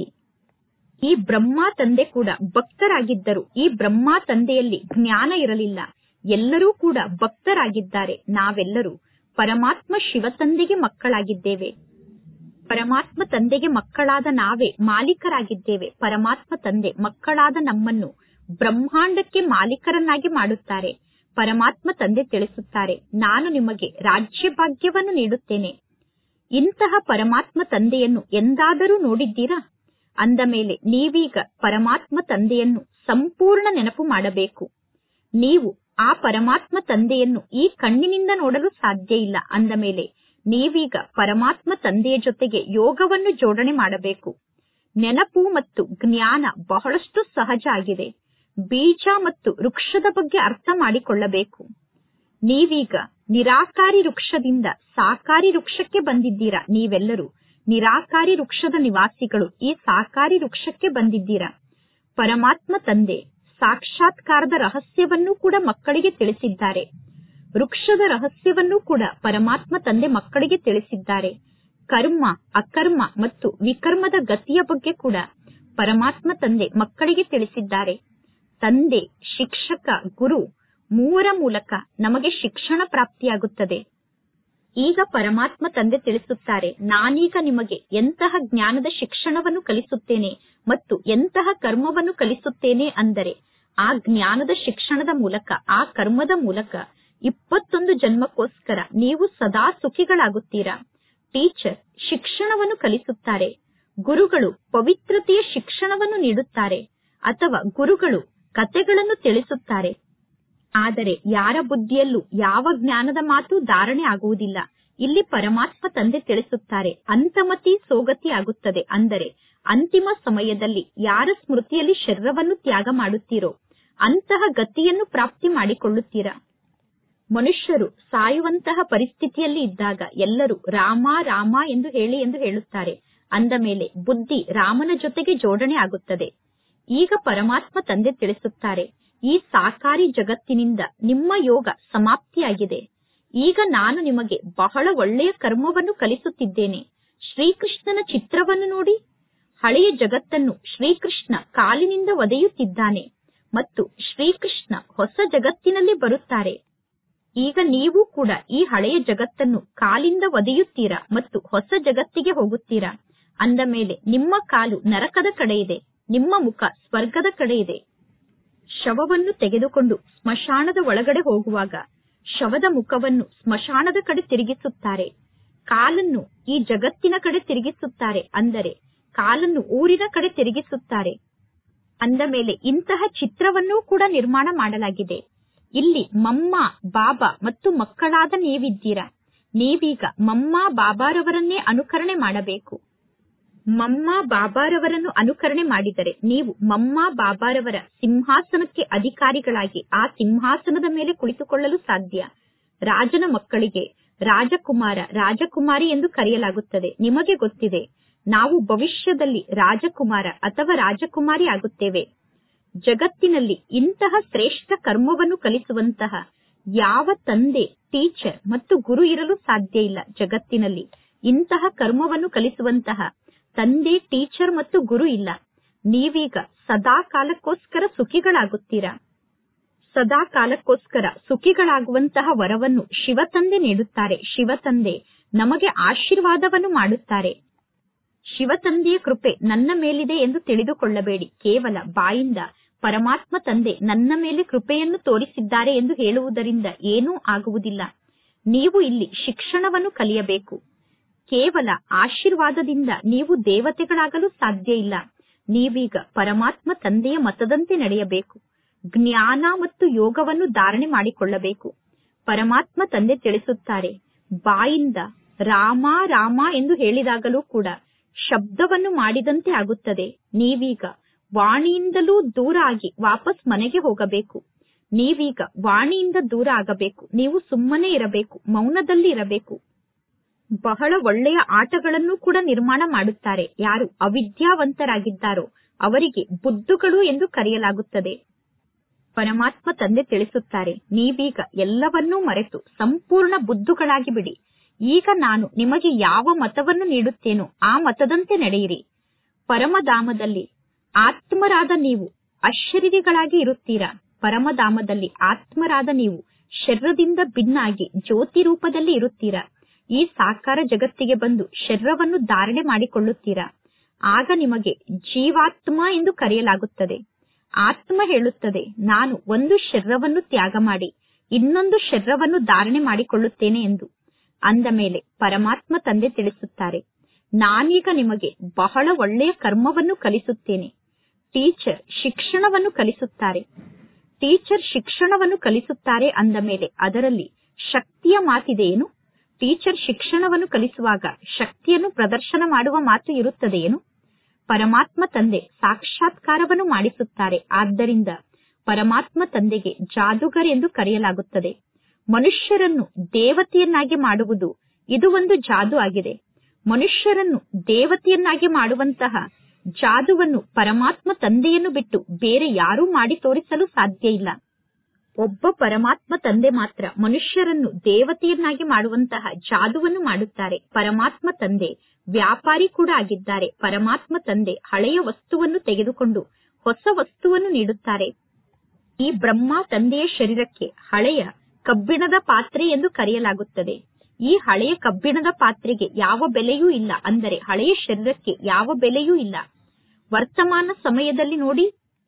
ಈ ಬ್ರಹ್ಮ ತಂದೆ ಕೂಡ ಭಕ್ತರಾಗಿದ್ದರು ಈ ಬ್ರಹ್ಮ ತಂದೆಯಲ್ಲಿ ಜ್ಞಾನ ಇರಲಿಲ್ಲ ಎಲ್ಲರೂ ಕೂಡ ಭಕ್ತರಾಗಿದ್ದಾರೆ ನಾವೆಲ್ಲರೂ ಪರಮಾತ್ಮ ಶಿವ ತಂದೆಗೆ ಮಕ್ಕಳಾಗಿದ್ದೇವೆ ಪರಮಾತ್ಮ ತಂದೆಗೆ ಮಕ್ಕಳಾದ ನಾವೇ ಮಾಲೀಕರಾಗಿದ್ದೇವೆ ಪರಮಾತ್ಮ ತಂದೆ ಮಕ್ಕಳಾದ ನಮ್ಮನ್ನು ಬ್ರಹ್ಮಾಂಡಕ್ಕೆ ಮಾಲೀಕರನ್ನಾಗಿ ಮಾಡುತ್ತಾರೆ ಪರಮಾತ್ಮ ತಂದೆ ತಿಳಿಸುತ್ತಾರೆ ನಾನು ನಿಮಗೆ ರಾಜ್ಯ ಭಾಗ್ಯವನ್ನು ನೀಡುತ್ತೇನೆ ಇಂತಹ ಪರಮಾತ್ಮ ತಂದೆಯನ್ನು ಎಂದಾದರೂ ನೋಡಿದ್ದೀರಾ ಅಂದ ಮೇಲೆ ನೀವೀಗ ಪರಮಾತ್ಮ ತಂದೆಯನ್ನು ಸಂಪೂರ್ಣ ನೆನಪು ಮಾಡಬೇಕು ನೀವು ಆ ಪರಮಾತ್ಮ ತಂದೆಯನ್ನು ಈ ಕಣ್ಣಿನಿಂದ ನೋಡಲು ಸಾಧ್ಯ ಇಲ್ಲ ಅಂದ ಮೇಲೆ ನೀವೀಗ ಪರಮಾತ್ಮ ತಂದೆಯ ಜೊತೆಗೆ ಯೋಗವನ್ನು ಜೋಡಣೆ ಮಾಡಬೇಕು ನೆನಪು ಮತ್ತು ಜ್ಞಾನ ಬಹಳಷ್ಟು ಸಹಜ ಆಗಿದೆ ಬೀಜ ಮತ್ತು ವೃಕ್ಷದ ಬಗ್ಗೆ ಅರ್ಥ ಮಾಡಿಕೊಳ್ಳಬೇಕು ನೀವೀಗ ನಿರಾಕಾರಿ ವೃಕ್ಷದಿಂದ ಸಾಕಾರಿ ವೃಕ್ಷಕ್ಕೆ ಬಂದಿದ್ದೀರಾ ನೀವೆಲ್ಲರೂ ನಿರಾಕಾರಿ ವೃಕ್ಷದ ನಿವಾಸಿಗಳು ಈ ಸಾಕಾರಿ ವೃಕ್ಷಕ್ಕೆ ಬಂದಿದ್ದೀರಾ ಪರಮಾತ್ಮ ತಂದೆ ಸಾಕ್ಷಾತ್ಕಾರದ ರಹಸ್ಯವನ್ನು ಕೂಡ ಮಕ್ಕಳಿಗೆ ತಿಳಿಸಿದ್ದಾರೆ ವೃಕ್ಷದ ರಹಸ್ಯವನ್ನು ಕೂಡ ಪರಮಾತ್ಮ ತಂದೆ ಮಕ್ಕಳಿಗೆ ತಿಳಿಸಿದ್ದಾರೆ ಕರ್ಮ ಅಕರ್ಮ ಮತ್ತು ವಿಕರ್ಮದ ಗತಿಯ ಬಗ್ಗೆ ಕೂಡ ಪರಮಾತ್ಮ ತಂದೆ ಮಕ್ಕಳಿಗೆ ತಿಳಿಸಿದ್ದಾರೆ ತಂದೆ ಶಿಕ್ಷಕ ಗುರು ಮೂವರ ಮೂಲಕ ನಮಗೆ ಶಿಕ್ಷಣ ಪ್ರಾಪ್ತಿಯಾಗುತ್ತದೆ ಈಗ ಪರಮಾತ್ಮ ತಂದೆ ತಿಳಿಸುತ್ತಾರೆ ನಾನೀಗ ನಿಮಗೆ ಎಂತಹ ಜ್ಞಾನದ ಶಿಕ್ಷಣವನ್ನು ಕಲಿಸುತ್ತೇನೆ ಮತ್ತು ಎಂತಹ ಕರ್ಮವನ್ನು ಕಲಿಸುತ್ತೇನೆ ಅಂದರೆ ಆ ಜ್ಞಾನದ ಶಿಕ್ಷಣದ ಮೂಲಕ ಆ ಕರ್ಮದ ಮೂಲಕ ಇಪ್ಪತ್ತೊಂದು ಜನ್ಮಕ್ಕೋಸ್ಕರ ನೀವು ಸದಾ ಸುಖಿಗಳಾಗುತ್ತೀರಾ ಟೀಚರ್ ಶಿಕ್ಷಣವನ್ನು ಕಲಿಸುತ್ತಾರೆ ಗುರುಗಳು ಪವಿತ್ರತೆಯ ಶಿಕ್ಷಣವನ್ನು ನೀಡುತ್ತಾರೆ ಅಥವಾ ಗುರುಗಳು ಕತೆಗಳನ್ನು ತಿಳಿಸುತ್ತಾರೆ ಆದರೆ ಯಾರ ಬುದ್ಧಿಯಲ್ಲೂ ಯಾವ ಜ್ಞಾನದ ಮಾತು ಧಾರಣೆ ಆಗುವುದಿಲ್ಲ ಇಲ್ಲಿ ಪರಮಾತ್ಮ ತಂದೆ ತಿಳಿಸುತ್ತಾರೆ ಅಂತಮತಿ ಸೋಗತಿ ಆಗುತ್ತದೆ ಅಂದರೆ ಅಂತಿಮ ಸಮಯದಲ್ಲಿ ಯಾರ ಸ್ಮೃತಿಯಲ್ಲಿ ಶರೀರವನ್ನು ತ್ಯಾಗ ಮಾಡುತ್ತೀರೋ ಅಂತಹ ಗತಿಯನ್ನು ಪ್ರಾಪ್ತಿ ಮಾಡಿಕೊಳ್ಳುತ್ತೀರಾ ಮನುಷ್ಯರು ಸಾಯುವಂತಹ ಪರಿಸ್ಥಿತಿಯಲ್ಲಿ ಇದ್ದಾಗ ಎಲ್ಲರೂ ರಾಮ ರಾಮ ಎಂದು ಹೇಳಿ ಎಂದು ಹೇಳುತ್ತಾರೆ ಅಂದ ಮೇಲೆ ಬುದ್ಧಿ ರಾಮನ ಜೊತೆಗೆ ಜೋಡಣೆ ಆಗುತ್ತದೆ ಈಗ ಪರಮಾತ್ಮ ತಂದೆ ತಿಳಿಸುತ್ತಾರೆ ಈ ಸಾಕಾರಿ ಜಗತ್ತಿನಿಂದ ನಿಮ್ಮ ಯೋಗ ಸಮಾಪ್ತಿಯಾಗಿದೆ ಈಗ ನಾನು ನಿಮಗೆ ಬಹಳ ಒಳ್ಳೆಯ ಕರ್ಮವನ್ನು ಕಲಿಸುತ್ತಿದ್ದೇನೆ ಶ್ರೀಕೃಷ್ಣನ ಚಿತ್ರವನ್ನು ನೋಡಿ ಹಳೆಯ ಜಗತ್ತನ್ನು ಶ್ರೀಕೃಷ್ಣ ಕಾಲಿನಿಂದ ಒದೆಯುತ್ತಿದ್ದಾನೆ ಮತ್ತು ಶ್ರೀಕೃಷ್ಣ ಹೊಸ ಜಗತ್ತಿನಲ್ಲಿ ಬರುತ್ತಾರೆ ಈಗ ನೀವು ಕೂಡ ಈ ಹಳೆಯ ಜಗತ್ತನ್ನು ಕಾಲಿಂದ ಒದೆಯುತ್ತೀರಾ ಮತ್ತು ಹೊಸ ಜಗತ್ತಿಗೆ ಹೋಗುತ್ತೀರಾ ಅಂದ ಮೇಲೆ ನಿಮ್ಮ ಕಾಲು ನರಕದ ಕಡೆ ಇದೆ ನಿಮ್ಮ ಮುಖ ಸ್ವರ್ಗದ ಕಡೆ ಇದೆ ಶವವನ್ನು ತೆಗೆದುಕೊಂಡು ಸ್ಮಶಾನದ ಒಳಗಡೆ ಹೋಗುವಾಗ ಶವದ ಮುಖವನ್ನು ಸ್ಮಶಾನದ ಕಡೆ ತಿರುಗಿಸುತ್ತಾರೆ ಕಾಲನ್ನು ಈ ಜಗತ್ತಿನ ಕಡೆ ತಿರುಗಿಸುತ್ತಾರೆ ಅಂದರೆ ಕಾಲನ್ನು ಊರಿನ ಕಡೆ ತಿರುಗಿಸುತ್ತಾರೆ ಅಂದ ಮೇಲೆ ಇಂತಹ ಚಿತ್ರವನ್ನೂ ಕೂಡ ನಿರ್ಮಾಣ ಮಾಡಲಾಗಿದೆ ಇಲ್ಲಿ ಮಮ್ಮ ಬಾಬಾ ಮತ್ತು ಮಕ್ಕಳಾದ ನೀವಿದ್ದೀರಾ ನೀವೀಗ ಮಮ್ಮ ಬಾಬಾರವರನ್ನೇ ಅನುಕರಣೆ ಮಾಡಬೇಕು ಮಮ್ಮ ಬಾಬಾರವರನ್ನು ಅನುಕರಣೆ ಮಾಡಿದರೆ ನೀವು ಮಮ್ಮ ಬಾಬಾರವರ ಸಿಂಹಾಸನಕ್ಕೆ ಅಧಿಕಾರಿಗಳಾಗಿ ಆ ಸಿಂಹಾಸನದ ಮೇಲೆ ಕುಳಿತುಕೊಳ್ಳಲು ಸಾಧ್ಯ ರಾಜನ ಮಕ್ಕಳಿಗೆ ರಾಜಕುಮಾರ ರಾಜಕುಮಾರಿ ಎಂದು ಕರೆಯಲಾಗುತ್ತದೆ ನಿಮಗೆ ಗೊತ್ತಿದೆ ನಾವು ಭವಿಷ್ಯದಲ್ಲಿ ರಾಜಕುಮಾರ ಅಥವಾ ರಾಜಕುಮಾರಿ ಆಗುತ್ತೇವೆ ಜಗತ್ತಿನಲ್ಲಿ ಇಂತಹ ಶ್ರೇಷ್ಠ ಕರ್ಮವನ್ನು ಕಲಿಸುವಂತಹ ಯಾವ ತಂದೆ ಟೀಚರ್ ಮತ್ತು ಗುರು ಇರಲು ಸಾಧ್ಯ ಇಲ್ಲ ಜಗತ್ತಿನಲ್ಲಿ ಇಂತಹ ಕರ್ಮವನ್ನು ಕಲಿಸುವಂತಹ ತಂದೆ ಟೀಚರ್ ಮತ್ತು ಗುರು ಇಲ್ಲ ನೀವೀಗ ಸದಾ ಕಾಲಕ್ಕೋಸ್ಕರ ಸುಖಿಗಳಾಗುತ್ತೀರಾ ಸದಾ ಕಾಲಕ್ಕೋಸ್ಕರ ಸುಖಿಗಳಾಗುವಂತಹ ವರವನ್ನು ಶಿವತಂದೆ ನೀಡುತ್ತಾರೆ ಶಿವತಂದೆ ನಮಗೆ ಆಶೀರ್ವಾದವನ್ನು ಮಾಡುತ್ತಾರೆ ಶಿವತಂದೆಯ ಕೃಪೆ ನನ್ನ ಮೇಲಿದೆ ಎಂದು ತಿಳಿದುಕೊಳ್ಳಬೇಡಿ ಕೇವಲ ಬಾಯಿಂದ ಪರಮಾತ್ಮ ತಂದೆ ನನ್ನ ಮೇಲೆ ಕೃಪೆಯನ್ನು ತೋರಿಸಿದ್ದಾರೆ ಎಂದು ಹೇಳುವುದರಿಂದ ಏನೂ ಆಗುವುದಿಲ್ಲ ನೀವು ಇಲ್ಲಿ ಶಿಕ್ಷಣವನ್ನು ಕಲಿಯಬೇಕು ಕೇವಲ ಆಶೀರ್ವಾದದಿಂದ ನೀವು ದೇವತೆಗಳಾಗಲು ಸಾಧ್ಯ ಇಲ್ಲ ನೀವೀಗ ಪರಮಾತ್ಮ ತಂದೆಯ ಮತದಂತೆ ನಡೆಯಬೇಕು ಜ್ಞಾನ ಮತ್ತು ಯೋಗವನ್ನು ಧಾರಣೆ ಮಾಡಿಕೊಳ್ಳಬೇಕು ಪರಮಾತ್ಮ ತಂದೆ ತಿಳಿಸುತ್ತಾರೆ ಬಾಯಿಂದ ರಾಮ ರಾಮ ಎಂದು ಹೇಳಿದಾಗಲೂ ಕೂಡ ಶಬ್ದವನ್ನು ಮಾಡಿದಂತೆ ಆಗುತ್ತದೆ ನೀವೀಗ ವಾಣಿಯಿಂದಲೂ ದೂರ ಆಗಿ ವಾಪಸ್ ಮನೆಗೆ ಹೋಗಬೇಕು ನೀವೀಗ ವಾಣಿಯಿಂದ ದೂರ ಆಗಬೇಕು ನೀವು ಸುಮ್ಮನೆ ಇರಬೇಕು ಮೌನದಲ್ಲಿ ಇರಬೇಕು ಬಹಳ ಒಳ್ಳೆಯ ಆಟಗಳನ್ನು ಕೂಡ ನಿರ್ಮಾಣ ಮಾಡುತ್ತಾರೆ ಯಾರು ಅವಿದ್ಯಾವಂತರಾಗಿದ್ದಾರೋ ಅವರಿಗೆ ಬುದ್ಧುಗಳು ಎಂದು ಕರೆಯಲಾಗುತ್ತದೆ ಪರಮಾತ್ಮ ತಂದೆ ತಿಳಿಸುತ್ತಾರೆ ನೀವೀಗ ಎಲ್ಲವನ್ನೂ ಮರೆತು ಸಂಪೂರ್ಣ ಬುದ್ಧುಗಳಾಗಿ ಬಿಡಿ ಈಗ ನಾನು ನಿಮಗೆ ಯಾವ ಮತವನ್ನು ನೀಡುತ್ತೇನೋ ಆ ಮತದಂತೆ ನಡೆಯಿರಿ ಪರಮಧಾಮದಲ್ಲಿ ಆತ್ಮರಾದ ನೀವು ಅಶರೀರಿಗಳಾಗಿ ಇರುತ್ತೀರಾ ಪರಮಧಾಮದಲ್ಲಿ ಆತ್ಮರಾದ ನೀವು ಶರೀರದಿಂದ ಭಿನ್ನಾಗಿ ಜ್ಯೋತಿ ರೂಪದಲ್ಲಿ ಇರುತ್ತೀರಾ ಈ ಸಾಕಾರ ಜಗತ್ತಿಗೆ ಬಂದು ಶರೀರವನ್ನು ಧಾರಣೆ ಮಾಡಿಕೊಳ್ಳುತ್ತೀರಾ ಆಗ ನಿಮಗೆ ಜೀವಾತ್ಮ ಎಂದು ಕರೆಯಲಾಗುತ್ತದೆ ಆತ್ಮ ಹೇಳುತ್ತದೆ ನಾನು ಒಂದು ಶರೀರವನ್ನು ತ್ಯಾಗ ಮಾಡಿ ಇನ್ನೊಂದು ಶರೀರವನ್ನು ಧಾರಣೆ ಮಾಡಿಕೊಳ್ಳುತ್ತೇನೆ ಎಂದು ಅಂದ ಮೇಲೆ ಪರಮಾತ್ಮ ತಂದೆ ತಿಳಿಸುತ್ತಾರೆ ನಾನೀಗ ನಿಮಗೆ ಬಹಳ ಒಳ್ಳೆಯ ಕರ್ಮವನ್ನು ಕಲಿಸುತ್ತೇನೆ ಟೀಚರ್ ಶಿಕ್ಷಣವನ್ನು ಕಲಿಸುತ್ತಾರೆ ಟೀಚರ್ ಶಿಕ್ಷಣವನ್ನು ಕಲಿಸುತ್ತಾರೆ ಅಂದ ಮೇಲೆ ಅದರಲ್ಲಿ ಶಕ್ತಿಯ ಮಾತಿದೆಯೇನು ಟೀಚರ್ ಶಿಕ್ಷಣವನ್ನು ಕಲಿಸುವಾಗ ಶಕ್ತಿಯನ್ನು ಪ್ರದರ್ಶನ ಮಾಡುವ ಮಾತು ಇರುತ್ತದೆಯೇನು ಪರಮಾತ್ಮ ತಂದೆ ಸಾಕ್ಷಾತ್ಕಾರವನ್ನು ಮಾಡಿಸುತ್ತಾರೆ ಆದ್ದರಿಂದ ಪರಮಾತ್ಮ ತಂದೆಗೆ ಜಾದುಗರ್ ಎಂದು ಕರೆಯಲಾಗುತ್ತದೆ ಮನುಷ್ಯರನ್ನು ದೇವತೆಯನ್ನಾಗಿ ಮಾಡುವುದು ಇದು ಒಂದು ಜಾದು ಆಗಿದೆ ಮನುಷ್ಯರನ್ನು ದೇವತೆಯನ್ನಾಗಿ ಮಾಡುವಂತಹ ಜಾದುವನ್ನು ಪರಮಾತ್ಮ ತಂದೆಯನ್ನು ಬಿಟ್ಟು ಬೇರೆ ಯಾರೂ ಮಾಡಿ ತೋರಿಸಲು ಸಾಧ್ಯ ಇಲ್ಲ ಒಬ್ಬ ಪರಮಾತ್ಮ ತಂದೆ ಮಾತ್ರ ಮನುಷ್ಯರನ್ನು ದೇವತೆಯನ್ನಾಗಿ ಮಾಡುವಂತಹ ಜಾದುವನ್ನು ಮಾಡುತ್ತಾರೆ ಪರಮಾತ್ಮ ತಂದೆ ವ್ಯಾಪಾರಿ ಕೂಡ ಆಗಿದ್ದಾರೆ ಪರಮಾತ್ಮ ತಂದೆ ಹಳೆಯ ವಸ್ತುವನ್ನು ತೆಗೆದುಕೊಂಡು ಹೊಸ ವಸ್ತುವನ್ನು ನೀಡುತ್ತಾರೆ ಈ ಬ್ರಹ್ಮ ತಂದೆಯ ಶರೀರಕ್ಕೆ ಹಳೆಯ ಕಬ್ಬಿಣದ ಪಾತ್ರೆ ಎಂದು ಕರೆಯಲಾಗುತ್ತದೆ ಈ ಹಳೆಯ ಕಬ್ಬಿಣದ ಪಾತ್ರೆಗೆ ಯಾವ ಬೆಲೆಯೂ ಇಲ್ಲ ಅಂದರೆ ಹಳೆಯ ಶರೀರಕ್ಕೆ ಯಾವ ಬೆಲೆಯೂ ಇಲ್ಲ ವರ್ತಮಾನ ಸಮಯದಲ್ಲಿ ನೋಡಿ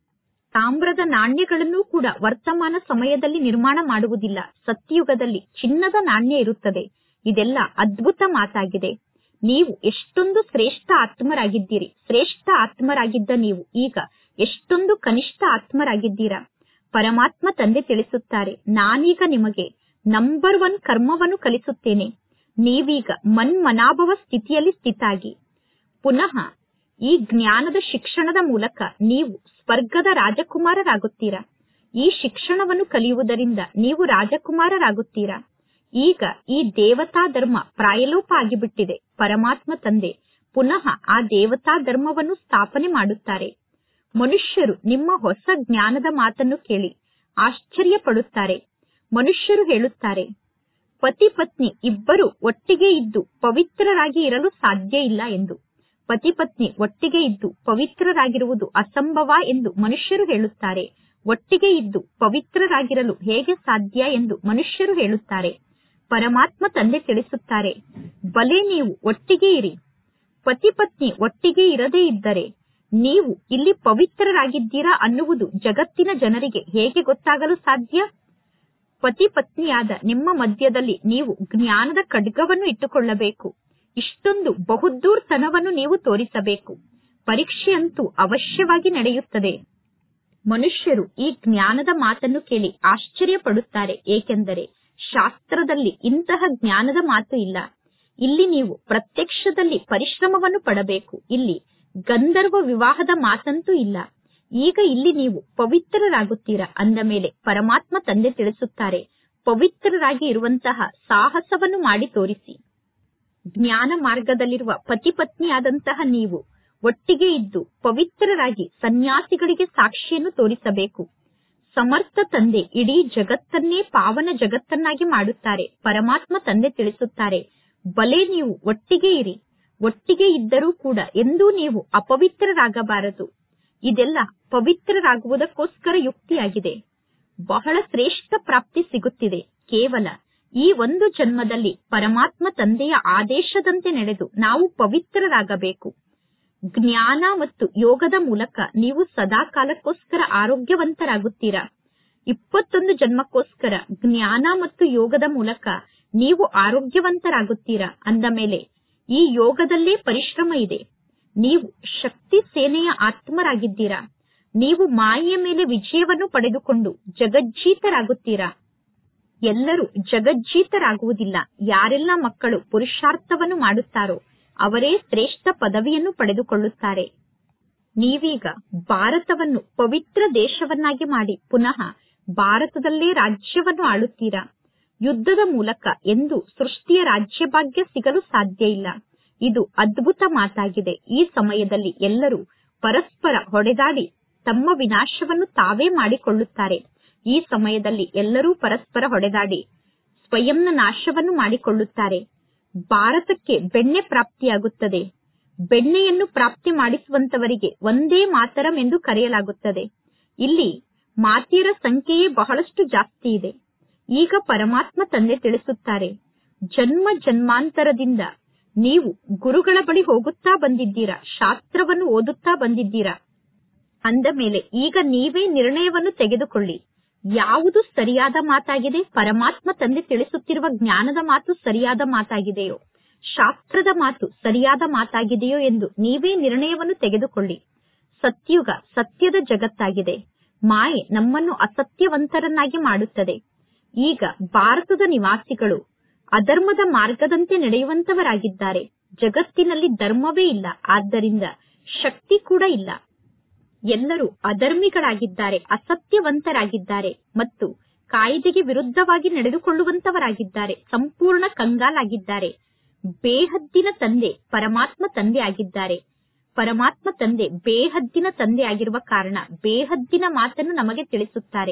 ತಾಮ್ರದ ನಾಣ್ಯಗಳನ್ನು ಕೂಡ ವರ್ತಮಾನ ಸಮಯದಲ್ಲಿ ನಿರ್ಮಾಣ ಮಾಡುವುದಿಲ್ಲ ಸತ್ಯಯುಗದಲ್ಲಿ ಚಿನ್ನದ ನಾಣ್ಯ ಇರುತ್ತದೆ ಇದೆಲ್ಲ ಅದ್ಭುತ ಮಾತಾಗಿದೆ ನೀವು ಎಷ್ಟೊಂದು ಶ್ರೇಷ್ಠ ಆತ್ಮರಾಗಿದ್ದೀರಿ ಶ್ರೇಷ್ಠ ಆತ್ಮರಾಗಿದ್ದ ನೀವು ಈಗ ಎಷ್ಟೊಂದು ಕನಿಷ್ಠ ಆತ್ಮರಾಗಿದ್ದೀರಾ ಪರಮಾತ್ಮ ತಂದೆ ತಿಳಿಸುತ್ತಾರೆ ನಾನೀಗ ನಿಮಗೆ ನಂಬರ್ ಒನ್ ಕರ್ಮವನ್ನು ಕಲಿಸುತ್ತೇನೆ ನೀವೀಗ ಮನ್ಮನಾಭವ ಸ್ಥಿತಿಯಲ್ಲಿ ಸ್ಥಿತಾಗಿ ಪುನಃ ಈ ಜ್ಞಾನದ ಶಿಕ್ಷಣದ ಮೂಲಕ ನೀವು ಸ್ವರ್ಗದ ರಾಜಕುಮಾರರಾಗುತ್ತೀರಾ ಈ ಶಿಕ್ಷಣವನ್ನು ಕಲಿಯುವುದರಿಂದ ನೀವು ರಾಜಕುಮಾರರಾಗುತ್ತೀರಾ ಈಗ ಈ ದೇವತಾ ಧರ್ಮ ಪ್ರಾಯಲೋಪ ಆಗಿಬಿಟ್ಟಿದೆ ಪರಮಾತ್ಮ ತಂದೆ ಪುನಃ ಆ ದೇವತಾ ಧರ್ಮವನ್ನು ಸ್ಥಾಪನೆ ಮಾಡುತ್ತಾರೆ ಮನುಷ್ಯರು ನಿಮ್ಮ ಹೊಸ ಜ್ಞಾನದ ಮಾತನ್ನು ಕೇಳಿ ಆಶ್ಚರ್ಯ ಪಡುತ್ತಾರೆ ಮನುಷ್ಯರು ಹೇಳುತ್ತಾರೆ ಪತಿ ಪತ್ನಿ ಇಬ್ಬರು ಒಟ್ಟಿಗೆ ಇದ್ದು ಪವಿತ್ರರಾಗಿ ಇರಲು ಸಾಧ್ಯ ಇಲ್ಲ ಎಂದು ಪತಿ ಪತ್ನಿ ಒಟ್ಟಿಗೆ ಇದ್ದು ಪವಿತ್ರರಾಗಿರುವುದು ಅಸಂಭವ ಎಂದು ಮನುಷ್ಯರು ಹೇಳುತ್ತಾರೆ ಒಟ್ಟಿಗೆ ಇದ್ದು ಪವಿತ್ರರಾಗಿರಲು ಹೇಗೆ ಸಾಧ್ಯ ಎಂದು ಮನುಷ್ಯರು ಹೇಳುತ್ತಾರೆ ಪರಮಾತ್ಮ ತಂದೆ ತಿಳಿಸುತ್ತಾರೆ ಬಲೆ ನೀವು ಒಟ್ಟಿಗೆ ಇರಿ ಪತಿ ಪತ್ನಿ ಒಟ್ಟಿಗೆ ಇರದೇ ಇದ್ದರೆ ನೀವು ಇಲ್ಲಿ ಪವಿತ್ರರಾಗಿದ್ದೀರಾ ಅನ್ನುವುದು ಜಗತ್ತಿನ ಜನರಿಗೆ ಹೇಗೆ ಗೊತ್ತಾಗಲು ಸಾಧ್ಯ ಪತಿ ಪತ್ನಿಯಾದ ನಿಮ್ಮ ಮಧ್ಯದಲ್ಲಿ ನೀವು ಜ್ಞಾನದ ಖಡ್ಗವನ್ನು ಇಟ್ಟುಕೊಳ್ಳಬೇಕು ಇಷ್ಟೊಂದು ಬಹುದೂರ್ತನವನ್ನು ನೀವು ತೋರಿಸಬೇಕು ಪರೀಕ್ಷೆಯಂತೂ ಅವಶ್ಯವಾಗಿ ನಡೆಯುತ್ತದೆ ಮನುಷ್ಯರು ಈ ಜ್ಞಾನದ ಮಾತನ್ನು ಕೇಳಿ ಆಶ್ಚರ್ಯ ಪಡುತ್ತಾರೆ ಏಕೆಂದರೆ ಶಾಸ್ತ್ರದಲ್ಲಿ ಇಂತಹ ಜ್ಞಾನದ ಮಾತು ಇಲ್ಲ ಇಲ್ಲಿ ನೀವು ಪ್ರತ್ಯಕ್ಷದಲ್ಲಿ ಪರಿಶ್ರಮವನ್ನು ಪಡಬೇಕು ಇಲ್ಲಿ ಗಂಧರ್ವ ವಿವಾಹದ ಮಾತಂತೂ ಇಲ್ಲ ಈಗ ಇಲ್ಲಿ ನೀವು ಪವಿತ್ರರಾಗುತ್ತೀರಾ ಅಂದ ಮೇಲೆ ಪರಮಾತ್ಮ ತಂದೆ ತಿಳಿಸುತ್ತಾರೆ ಪವಿತ್ರರಾಗಿ ಇರುವಂತಹ ಸಾಹಸವನ್ನು ಮಾಡಿ ತೋರಿಸಿ ಜ್ಞಾನ ಮಾರ್ಗದಲ್ಲಿರುವ ಪತಿ ಪತ್ನಿಯಾದಂತಹ ನೀವು ಒಟ್ಟಿಗೆ ಇದ್ದು ಪವಿತ್ರರಾಗಿ ಸನ್ಯಾಸಿಗಳಿಗೆ ಸಾಕ್ಷಿಯನ್ನು ತೋರಿಸಬೇಕು ಸಮರ್ಥ ತಂದೆ ಇಡೀ ಜಗತ್ತನ್ನೇ ಪಾವನ ಜಗತ್ತನ್ನಾಗಿ ಮಾಡುತ್ತಾರೆ ಪರಮಾತ್ಮ ತಂದೆ ತಿಳಿಸುತ್ತಾರೆ ಬಲೆ ನೀವು ಒಟ್ಟಿಗೆ ಇರಿ ಒಟ್ಟಿಗೆ ಇದ್ದರೂ ಕೂಡ ಎಂದೂ ನೀವು ಅಪವಿತ್ರರಾಗಬಾರದು ಇದೆಲ್ಲ ಪವಿತ್ರರಾಗುವುದಕ್ಕೋಸ್ಕರ ಯುಕ್ತಿಯಾಗಿದೆ ಬಹಳ ಶ್ರೇಷ್ಠ ಪ್ರಾಪ್ತಿ ಸಿಗುತ್ತಿದೆ ಕೇವಲ ಈ ಒಂದು ಜನ್ಮದಲ್ಲಿ ಪರಮಾತ್ಮ ತಂದೆಯ ಆದೇಶದಂತೆ ನಡೆದು ನಾವು ಪವಿತ್ರರಾಗಬೇಕು ಜ್ಞಾನ ಮತ್ತು ಯೋಗದ ಮೂಲಕ ನೀವು ಸದಾ ಕಾಲಕ್ಕೋಸ್ಕರ ಆರೋಗ್ಯವಂತರಾಗುತ್ತೀರಾ ಇಪ್ಪತ್ತೊಂದು ಜನ್ಮಕ್ಕೋಸ್ಕರ ಜ್ಞಾನ ಮತ್ತು ಯೋಗದ ಮೂಲಕ ನೀವು ಆರೋಗ್ಯವಂತರಾಗುತ್ತೀರಾ ಅಂದ ಮೇಲೆ ಈ ಯೋಗದಲ್ಲೇ ಪರಿಶ್ರಮ ಇದೆ ನೀವು ಶಕ್ತಿ ಸೇನೆಯ ಆತ್ಮರಾಗಿದ್ದೀರಾ ನೀವು ಮಾಯೆಯ ಮೇಲೆ ವಿಜಯವನ್ನು ಪಡೆದುಕೊಂಡು ಜಗಜ್ಜೀತರಾಗುತ್ತೀರಾ ಎಲ್ಲರೂ ಜಗಜ್ಜೀತರಾಗುವುದಿಲ್ಲ ಯಾರೆಲ್ಲ ಮಕ್ಕಳು ಪುರುಷಾರ್ಥವನ್ನು ಮಾಡುತ್ತಾರೋ ಅವರೇ ಶ್ರೇಷ್ಠ ಪದವಿಯನ್ನು ಪಡೆದುಕೊಳ್ಳುತ್ತಾರೆ ನೀವೀಗ ಭಾರತವನ್ನು ಪವಿತ್ರ ದೇಶವನ್ನಾಗಿ ಮಾಡಿ ಪುನಃ ಭಾರತದಲ್ಲೇ ರಾಜ್ಯವನ್ನು ಆಳುತ್ತೀರಾ ಯುದ್ಧದ ಮೂಲಕ ಎಂದು ಸೃಷ್ಟಿಯ ರಾಜ್ಯಭಾಗ್ಯ ಸಿಗಲು ಸಾಧ್ಯ ಇಲ್ಲ ಇದು ಅದ್ಭುತ ಮಾತಾಗಿದೆ ಈ ಸಮಯದಲ್ಲಿ ಎಲ್ಲರೂ ಪರಸ್ಪರ ಹೊಡೆದಾಡಿ ತಮ್ಮ ವಿನಾಶವನ್ನು ತಾವೇ ಮಾಡಿಕೊಳ್ಳುತ್ತಾರೆ ಈ ಸಮಯದಲ್ಲಿ ಎಲ್ಲರೂ ಪರಸ್ಪರ ಹೊಡೆದಾಡಿ ಸ್ವಯಂನ ನಾಶವನ್ನು ಮಾಡಿಕೊಳ್ಳುತ್ತಾರೆ ಭಾರತಕ್ಕೆ ಬೆಣ್ಣೆ ಪ್ರಾಪ್ತಿಯಾಗುತ್ತದೆ ಬೆಣ್ಣೆಯನ್ನು ಪ್ರಾಪ್ತಿ ಮಾಡಿಸುವಂತವರಿಗೆ ಒಂದೇ ಮಾತರಂ ಎಂದು ಕರೆಯಲಾಗುತ್ತದೆ ಇಲ್ಲಿ ಮಾತೆಯರ ಸಂಖ್ಯೆಯೇ ಬಹಳಷ್ಟು ಜಾಸ್ತಿ ಇದೆ ಈಗ ಪರಮಾತ್ಮ ತಂದೆ ತಿಳಿಸುತ್ತಾರೆ ಜನ್ಮ ಜನ್ಮಾಂತರದಿಂದ ನೀವು ಗುರುಗಳ ಬಳಿ ಹೋಗುತ್ತಾ ಬಂದಿದ್ದೀರಾ ಶಾಸ್ತ್ರವನ್ನು ಓದುತ್ತಾ ಬಂದಿದ್ದೀರಾ ಅಂದ ಮೇಲೆ ಈಗ ನೀವೇ ನಿರ್ಣಯವನ್ನು ತೆಗೆದುಕೊಳ್ಳಿ ಯಾವುದು ಸರಿಯಾದ ಮಾತಾಗಿದೆ ಪರಮಾತ್ಮ ತಂದೆ ತಿಳಿಸುತ್ತಿರುವ ಜ್ಞಾನದ ಮಾತು ಸರಿಯಾದ ಮಾತಾಗಿದೆಯೋ ಶಾಸ್ತ್ರದ ಮಾತು ಸರಿಯಾದ ಮಾತಾಗಿದೆಯೋ ಎಂದು ನೀವೇ ನಿರ್ಣಯವನ್ನು ತೆಗೆದುಕೊಳ್ಳಿ ಸತ್ಯುಗ ಸತ್ಯದ ಜಗತ್ತಾಗಿದೆ ಮಾಯೆ ನಮ್ಮನ್ನು ಅಸತ್ಯವಂತರನ್ನಾಗಿ ಮಾಡುತ್ತದೆ ಈಗ ಭಾರತದ ನಿವಾಸಿಗಳು ಅಧರ್ಮದ ಮಾರ್ಗದಂತೆ ನಡೆಯುವಂತವರಾಗಿದ್ದಾರೆ ಜಗತ್ತಿನಲ್ಲಿ ಧರ್ಮವೇ ಇಲ್ಲ ಆದ್ದರಿಂದ ಶಕ್ತಿ ಕೂಡ ಇಲ್ಲ ಎಲ್ಲರೂ ಅಧರ್ಮಿಗಳಾಗಿದ್ದಾರೆ ಅಸತ್ಯವಂತರಾಗಿದ್ದಾರೆ ಮತ್ತು ಕಾಯ್ದೆಗೆ ವಿರುದ್ಧವಾಗಿ ನಡೆದುಕೊಳ್ಳುವಂತವರಾಗಿದ್ದಾರೆ ಸಂಪೂರ್ಣ ಕಂಗಾಲಾಗಿದ್ದಾರೆ ಬೇಹದ್ದಿನ ತಂದೆ ಪರಮಾತ್ಮ ತಂದೆ ಆಗಿದ್ದಾರೆ ಪರಮಾತ್ಮ ತಂದೆ ಬೇಹದ್ದಿನ ತಂದೆ ಆಗಿರುವ ಕಾರಣ ಬೇಹದ್ದಿನ ಮಾತನ್ನು ನಮಗೆ ತಿಳಿಸುತ್ತಾರೆ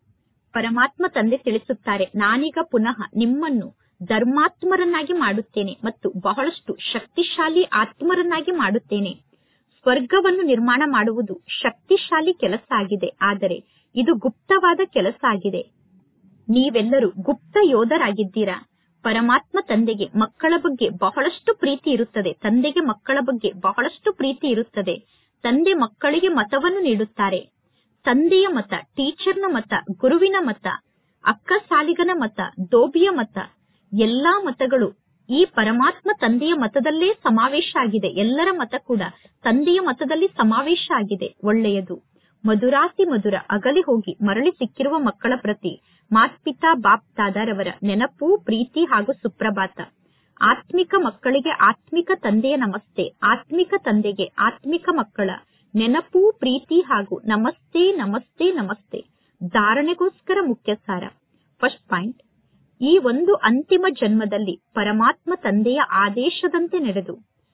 ಪರಮಾತ್ಮ ತಂದೆ ತಿಳಿಸುತ್ತಾರೆ ನಾನೀಗ ಪುನಃ ನಿಮ್ಮನ್ನು ಧರ್ಮಾತ್ಮರನ್ನಾಗಿ ಮಾಡುತ್ತೇನೆ ಮತ್ತು ಬಹಳಷ್ಟು ಶಕ್ತಿಶಾಲಿ ಆತ್ಮರನ್ನಾಗಿ ಮಾಡುತ್ತೇನೆ ಸ್ವರ್ಗವನ್ನು ನಿರ್ಮಾಣ ಮಾಡುವುದು ಶಕ್ತಿಶಾಲಿ ಕೆಲಸ ಆಗಿದೆ ಆದರೆ ಇದು ಗುಪ್ತವಾದ ಕೆಲಸ ಆಗಿದೆ ನೀವೆಲ್ಲರೂ ಗುಪ್ತ ಯೋಧರಾಗಿದ್ದೀರಾ ಪರಮಾತ್ಮ ತಂದೆಗೆ ಮಕ್ಕಳ ಬಗ್ಗೆ ಬಹಳಷ್ಟು ಪ್ರೀತಿ ಇರುತ್ತದೆ ತಂದೆಗೆ ಮಕ್ಕಳ ಬಗ್ಗೆ ಬಹಳಷ್ಟು ಪ್ರೀತಿ ಇರುತ್ತದೆ ತಂದೆ ಮಕ್ಕಳಿಗೆ ಮತವನ್ನು ನೀಡುತ್ತಾರೆ ತಂದೆಯ ಮತ ಟೀಚರ್ನ ಮತ ಗುರುವಿನ ಮತ ಅಕ್ಕ ಸಾಲಿಗನ ಮತ ದೋಬಿಯ ಮತ ಎಲ್ಲಾ ಮತಗಳು ಈ ಪರಮಾತ್ಮ ತಂದೆಯ ಮತದಲ್ಲೇ ಸಮಾವೇಶ ಆಗಿದೆ ಎಲ್ಲರ ಮತ ಕೂಡ ತಂದೆಯ ಮತದಲ್ಲಿ ಸಮಾವೇಶ ಆಗಿದೆ ಒಳ್ಳೆಯದು ಮಧುರಾತಿ ಮಧುರ ಅಗಲಿ ಹೋಗಿ ಮರಳಿ ಸಿಕ್ಕಿರುವ ಮಕ್ಕಳ ಪ್ರತಿ ಮಾತ್ಪಿತಾ ಬಾಪ್ ದಾದಾರವರ ನೆನಪು ಪ್ರೀತಿ ಹಾಗೂ ಸುಪ್ರಭಾತ ಆತ್ಮಿಕ ಮಕ್ಕಳಿಗೆ ಆತ್ಮಿಕ ತಂದೆಯ ನಮಸ್ತೆ ಆತ್ಮಿಕ ತಂದೆಗೆ ಆತ್ಮಿಕ ಮಕ್ಕಳ ನೆನಪು ಪ್ರೀತಿ ಹಾಗೂ ನಮಸ್ತೆ ನಮಸ್ತೆ ನಮಸ್ತೆ ಧಾರಣೆಗೋಸ್ಕರ ಮುಖ್ಯ ಸಾರ ಫಸ್ಟ್ ಪಾಯಿಂಟ್ ಈ ಒಂದು ಅಂತಿಮ ಜನ್ಮದಲ್ಲಿ ಪರಮಾತ್ಮ ತಂದೆಯ ಆದೇಶದಂತೆ ನಡೆದು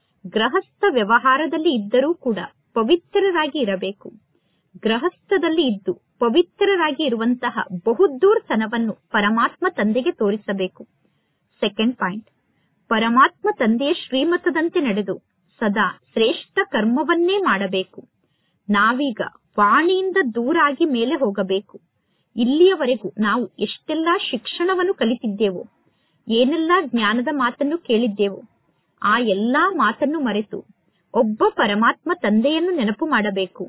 ಗೃಹಸ್ಥ ವ್ಯವಹಾರದಲ್ಲಿ ಇದ್ದರೂ ಕೂಡ ಪವಿತ್ರರಾಗಿ ಇರಬೇಕು ಗೃಹಸ್ಥದಲ್ಲಿ ಇದ್ದು ಪವಿತ್ರರಾಗಿ ಇರುವಂತಹ ಬಹುದೂರ್ತನವನ್ನು ಪರಮಾತ್ಮ ತಂದೆಗೆ ತೋರಿಸಬೇಕು ಸೆಕೆಂಡ್ ಪಾಯಿಂಟ್ ಪರಮಾತ್ಮ ತಂದೆಯ ಶ್ರೀಮತದಂತೆ ನಡೆದು ಸದಾ ಶ್ರೇಷ್ಠ ಕರ್ಮವನ್ನೇ ಮಾಡಬೇಕು ನಾವೀಗ ವಾಣಿಯಿಂದ ದೂರಾಗಿ ಮೇಲೆ ಹೋಗಬೇಕು ಇಲ್ಲಿಯವರೆಗೂ ನಾವು ಎಷ್ಟೆಲ್ಲಾ ಶಿಕ್ಷಣವನ್ನು ಕಲಿತಿದ್ದೆವು ಏನೆಲ್ಲಾ ಜ್ಞಾನದ ಮಾತನ್ನು ಕೇಳಿದ್ದೆವು ಆ ಎಲ್ಲಾ ಮಾತನ್ನು ಮರೆತು ಒಬ್ಬ ಪರಮಾತ್ಮ ತಂದೆಯನ್ನು ನೆನಪು ಮಾಡಬೇಕು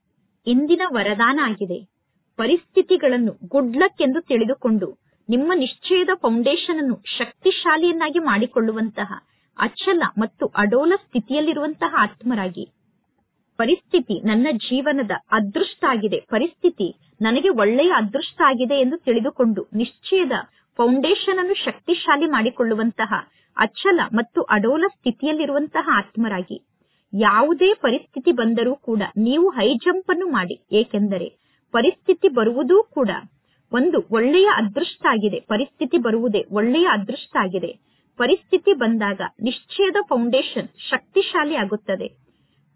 ಇಂದಿನ ವರದಾನ ಆಗಿದೆ ಪರಿಸ್ಥಿತಿಗಳನ್ನು ಗುಡ್ಲಕ್ ಎಂದು ತಿಳಿದುಕೊಂಡು ನಿಮ್ಮ ನಿಶ್ಚಯದ ಫೌಂಡೇಶನ್ ಅನ್ನು ಶಕ್ತಿಶಾಲಿಯನ್ನಾಗಿ ಮಾಡಿಕೊಳ್ಳುವಂತಹ ಅಚಲ ಮತ್ತು ಅಡೋಲ ಸ್ಥಿತಿಯಲ್ಲಿರುವಂತಹ ಆತ್ಮರಾಗಿ ಪರಿಸ್ಥಿತಿ ನನ್ನ ಜೀವನದ ಅದೃಷ್ಟ ಆಗಿದೆ ಪರಿಸ್ಥಿತಿ ನನಗೆ ಒಳ್ಳೆಯ ಅದೃಷ್ಟ ಆಗಿದೆ ಎಂದು ತಿಳಿದುಕೊಂಡು ನಿಶ್ಚಯದ ಫೌಂಡೇಶನ್ ಅನ್ನು ಶಕ್ತಿಶಾಲಿ ಮಾಡಿಕೊಳ್ಳುವಂತಹ ಅಚಲ ಮತ್ತು ಅಡೋಲ ಸ್ಥಿತಿಯಲ್ಲಿರುವಂತಹ ಆತ್ಮರಾಗಿ ಯಾವುದೇ ಪರಿಸ್ಥಿತಿ ಬಂದರೂ ಕೂಡ ನೀವು ಹೈ ಜಂಪ್ ಅನ್ನು ಮಾಡಿ ಏಕೆಂದರೆ ಪರಿಸ್ಥಿತಿ ಬರುವುದೂ ಕೂಡ ಒಂದು ಒಳ್ಳೆಯ ಅದೃಷ್ಟ ಆಗಿದೆ ಪರಿಸ್ಥಿತಿ ಬರುವುದೇ ಒಳ್ಳೆಯ ಅದೃಷ್ಟ ಆಗಿದೆ ಪರಿಸ್ಥಿತಿ ಬಂದಾಗ ನಿಶ್ಚಯದ ಫೌಂಡೇಶನ್ ಶಕ್ತಿಶಾಲಿ ಆಗುತ್ತದೆ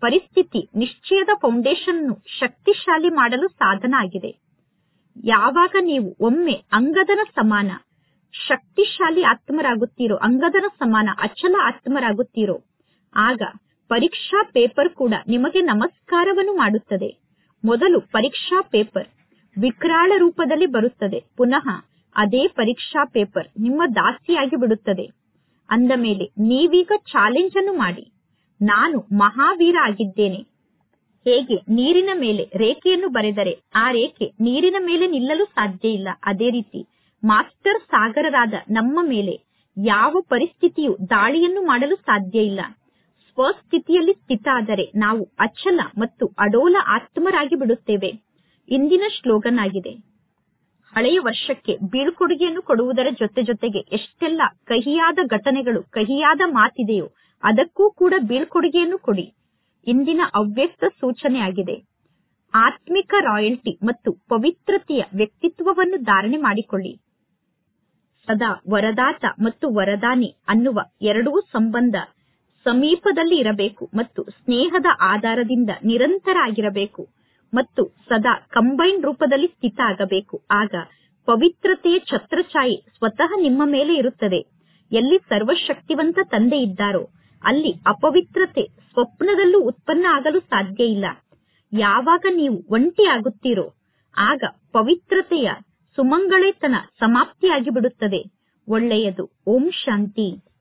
ಪರಿಸ್ಥಿತಿ ನಿಶ್ಚಯದ ಫೌಂಡೇಶನ್ ಅನ್ನು ಶಕ್ತಿಶಾಲಿ ಮಾಡಲು ಸಾಧನ ಆಗಿದೆ ಯಾವಾಗ ನೀವು ಒಮ್ಮೆ ಅಂಗದನ ಸಮಾನ ಶಕ್ತಿಶಾಲಿ ಆತ್ಮರಾಗುತ್ತೀರೋ ಅಂಗದನ ಸಮಾನ ಅಚಲ ಆತ್ಮರಾಗುತ್ತೀರೋ ಆಗ ಪರೀಕ್ಷಾ ಪೇಪರ್ ಕೂಡ ನಿಮಗೆ ನಮಸ್ಕಾರವನ್ನು ಮಾಡುತ್ತದೆ ಮೊದಲು ಪರೀಕ್ಷಾ ಪೇಪರ್ ವಿಕರಾಳ ರೂಪದಲ್ಲಿ ಬರುತ್ತದೆ ಪುನಃ ಅದೇ ಪರೀಕ್ಷಾ ಪೇಪರ್ ನಿಮ್ಮ ದಾಸಿಯಾಗಿ ಬಿಡುತ್ತದೆ ಅಂದ ಮೇಲೆ ನೀವೀಗ ಚಾಲೆಂಜ್ ಅನ್ನು ಮಾಡಿ ನಾನು ಮಹಾವೀರ ಆಗಿದ್ದೇನೆ ಹೇಗೆ ನೀರಿನ ಮೇಲೆ ರೇಖೆಯನ್ನು ಬರೆದರೆ ಆ ರೇಖೆ ನೀರಿನ ಮೇಲೆ ನಿಲ್ಲಲು ಸಾಧ್ಯ ಇಲ್ಲ ಅದೇ ರೀತಿ ಮಾಸ್ಟರ್ ಸಾಗರರಾದ ನಮ್ಮ ಮೇಲೆ ಯಾವ ಪರಿಸ್ಥಿತಿಯು ದಾಳಿಯನ್ನು ಮಾಡಲು ಸಾಧ್ಯ ಇಲ್ಲ ಸ್ವಸ್ಥಿತಿಯಲ್ಲಿ ಸ್ಥಿತ ಆದರೆ ನಾವು ಅಚಲ ಮತ್ತು ಅಡೋಲ ಆತ್ಮರಾಗಿ ಬಿಡುತ್ತೇವೆ ಇಂದಿನ ಶ್ಲೋಗನ್ ಆಗಿದೆ ಹಳೆಯ ವರ್ಷಕ್ಕೆ ಬೀಳ್ಕೊಡುಗೆಯನ್ನು ಕೊಡುವುದರ ಜೊತೆ ಜೊತೆಗೆ ಎಷ್ಟೆಲ್ಲ ಕಹಿಯಾದ ಘಟನೆಗಳು ಕಹಿಯಾದ ಮಾತಿದೆಯೋ ಅದಕ್ಕೂ ಕೂಡ ಬೀಳ್ಕೊಡುಗೆಯನ್ನು ಕೊಡಿ ಇಂದಿನ ಅವ್ಯಕ್ತ ಸೂಚನೆ ಆಗಿದೆ ಆತ್ಮಿಕ ರಾಯಲ್ಟಿ ಮತ್ತು ಪವಿತ್ರತೆಯ ವ್ಯಕ್ತಿತ್ವವನ್ನು ಧಾರಣೆ ಮಾಡಿಕೊಳ್ಳಿ ಸದಾ ವರದಾತ ಮತ್ತು ವರದಾನಿ ಅನ್ನುವ ಎರಡೂ ಸಂಬಂಧ ಸಮೀಪದಲ್ಲಿ ಇರಬೇಕು ಮತ್ತು ಸ್ನೇಹದ ಆಧಾರದಿಂದ ನಿರಂತರ ಆಗಿರಬೇಕು ಮತ್ತು ಸದಾ ಕಂಬೈನ್ ರೂಪದಲ್ಲಿ ಸ್ಥಿತ ಆಗಬೇಕು ಆಗ ಪವಿತ್ರತೆಯ ಛತ್ರಛಾಯೆ ಸ್ವತಃ ನಿಮ್ಮ ಮೇಲೆ ಇರುತ್ತದೆ ಎಲ್ಲಿ ಸರ್ವಶಕ್ತಿವಂತ ತಂದೆ ಇದ್ದಾರೋ ಅಲ್ಲಿ ಅಪವಿತ್ರತೆ ಸ್ವಪ್ನದಲ್ಲೂ ಉತ್ಪನ್ನ ಆಗಲು ಸಾಧ್ಯ ಇಲ್ಲ ಯಾವಾಗ ನೀವು ಒಂಟಿ ಆಗುತ್ತೀರೋ ಆಗ ಪವಿತ್ರತೆಯ ಸುಮಂಗಳೇತನ ಸಮಾಪ್ತಿಯಾಗಿ ಬಿಡುತ್ತದೆ ಒಳ್ಳೆಯದು ಓಂ ಶಾಂತಿ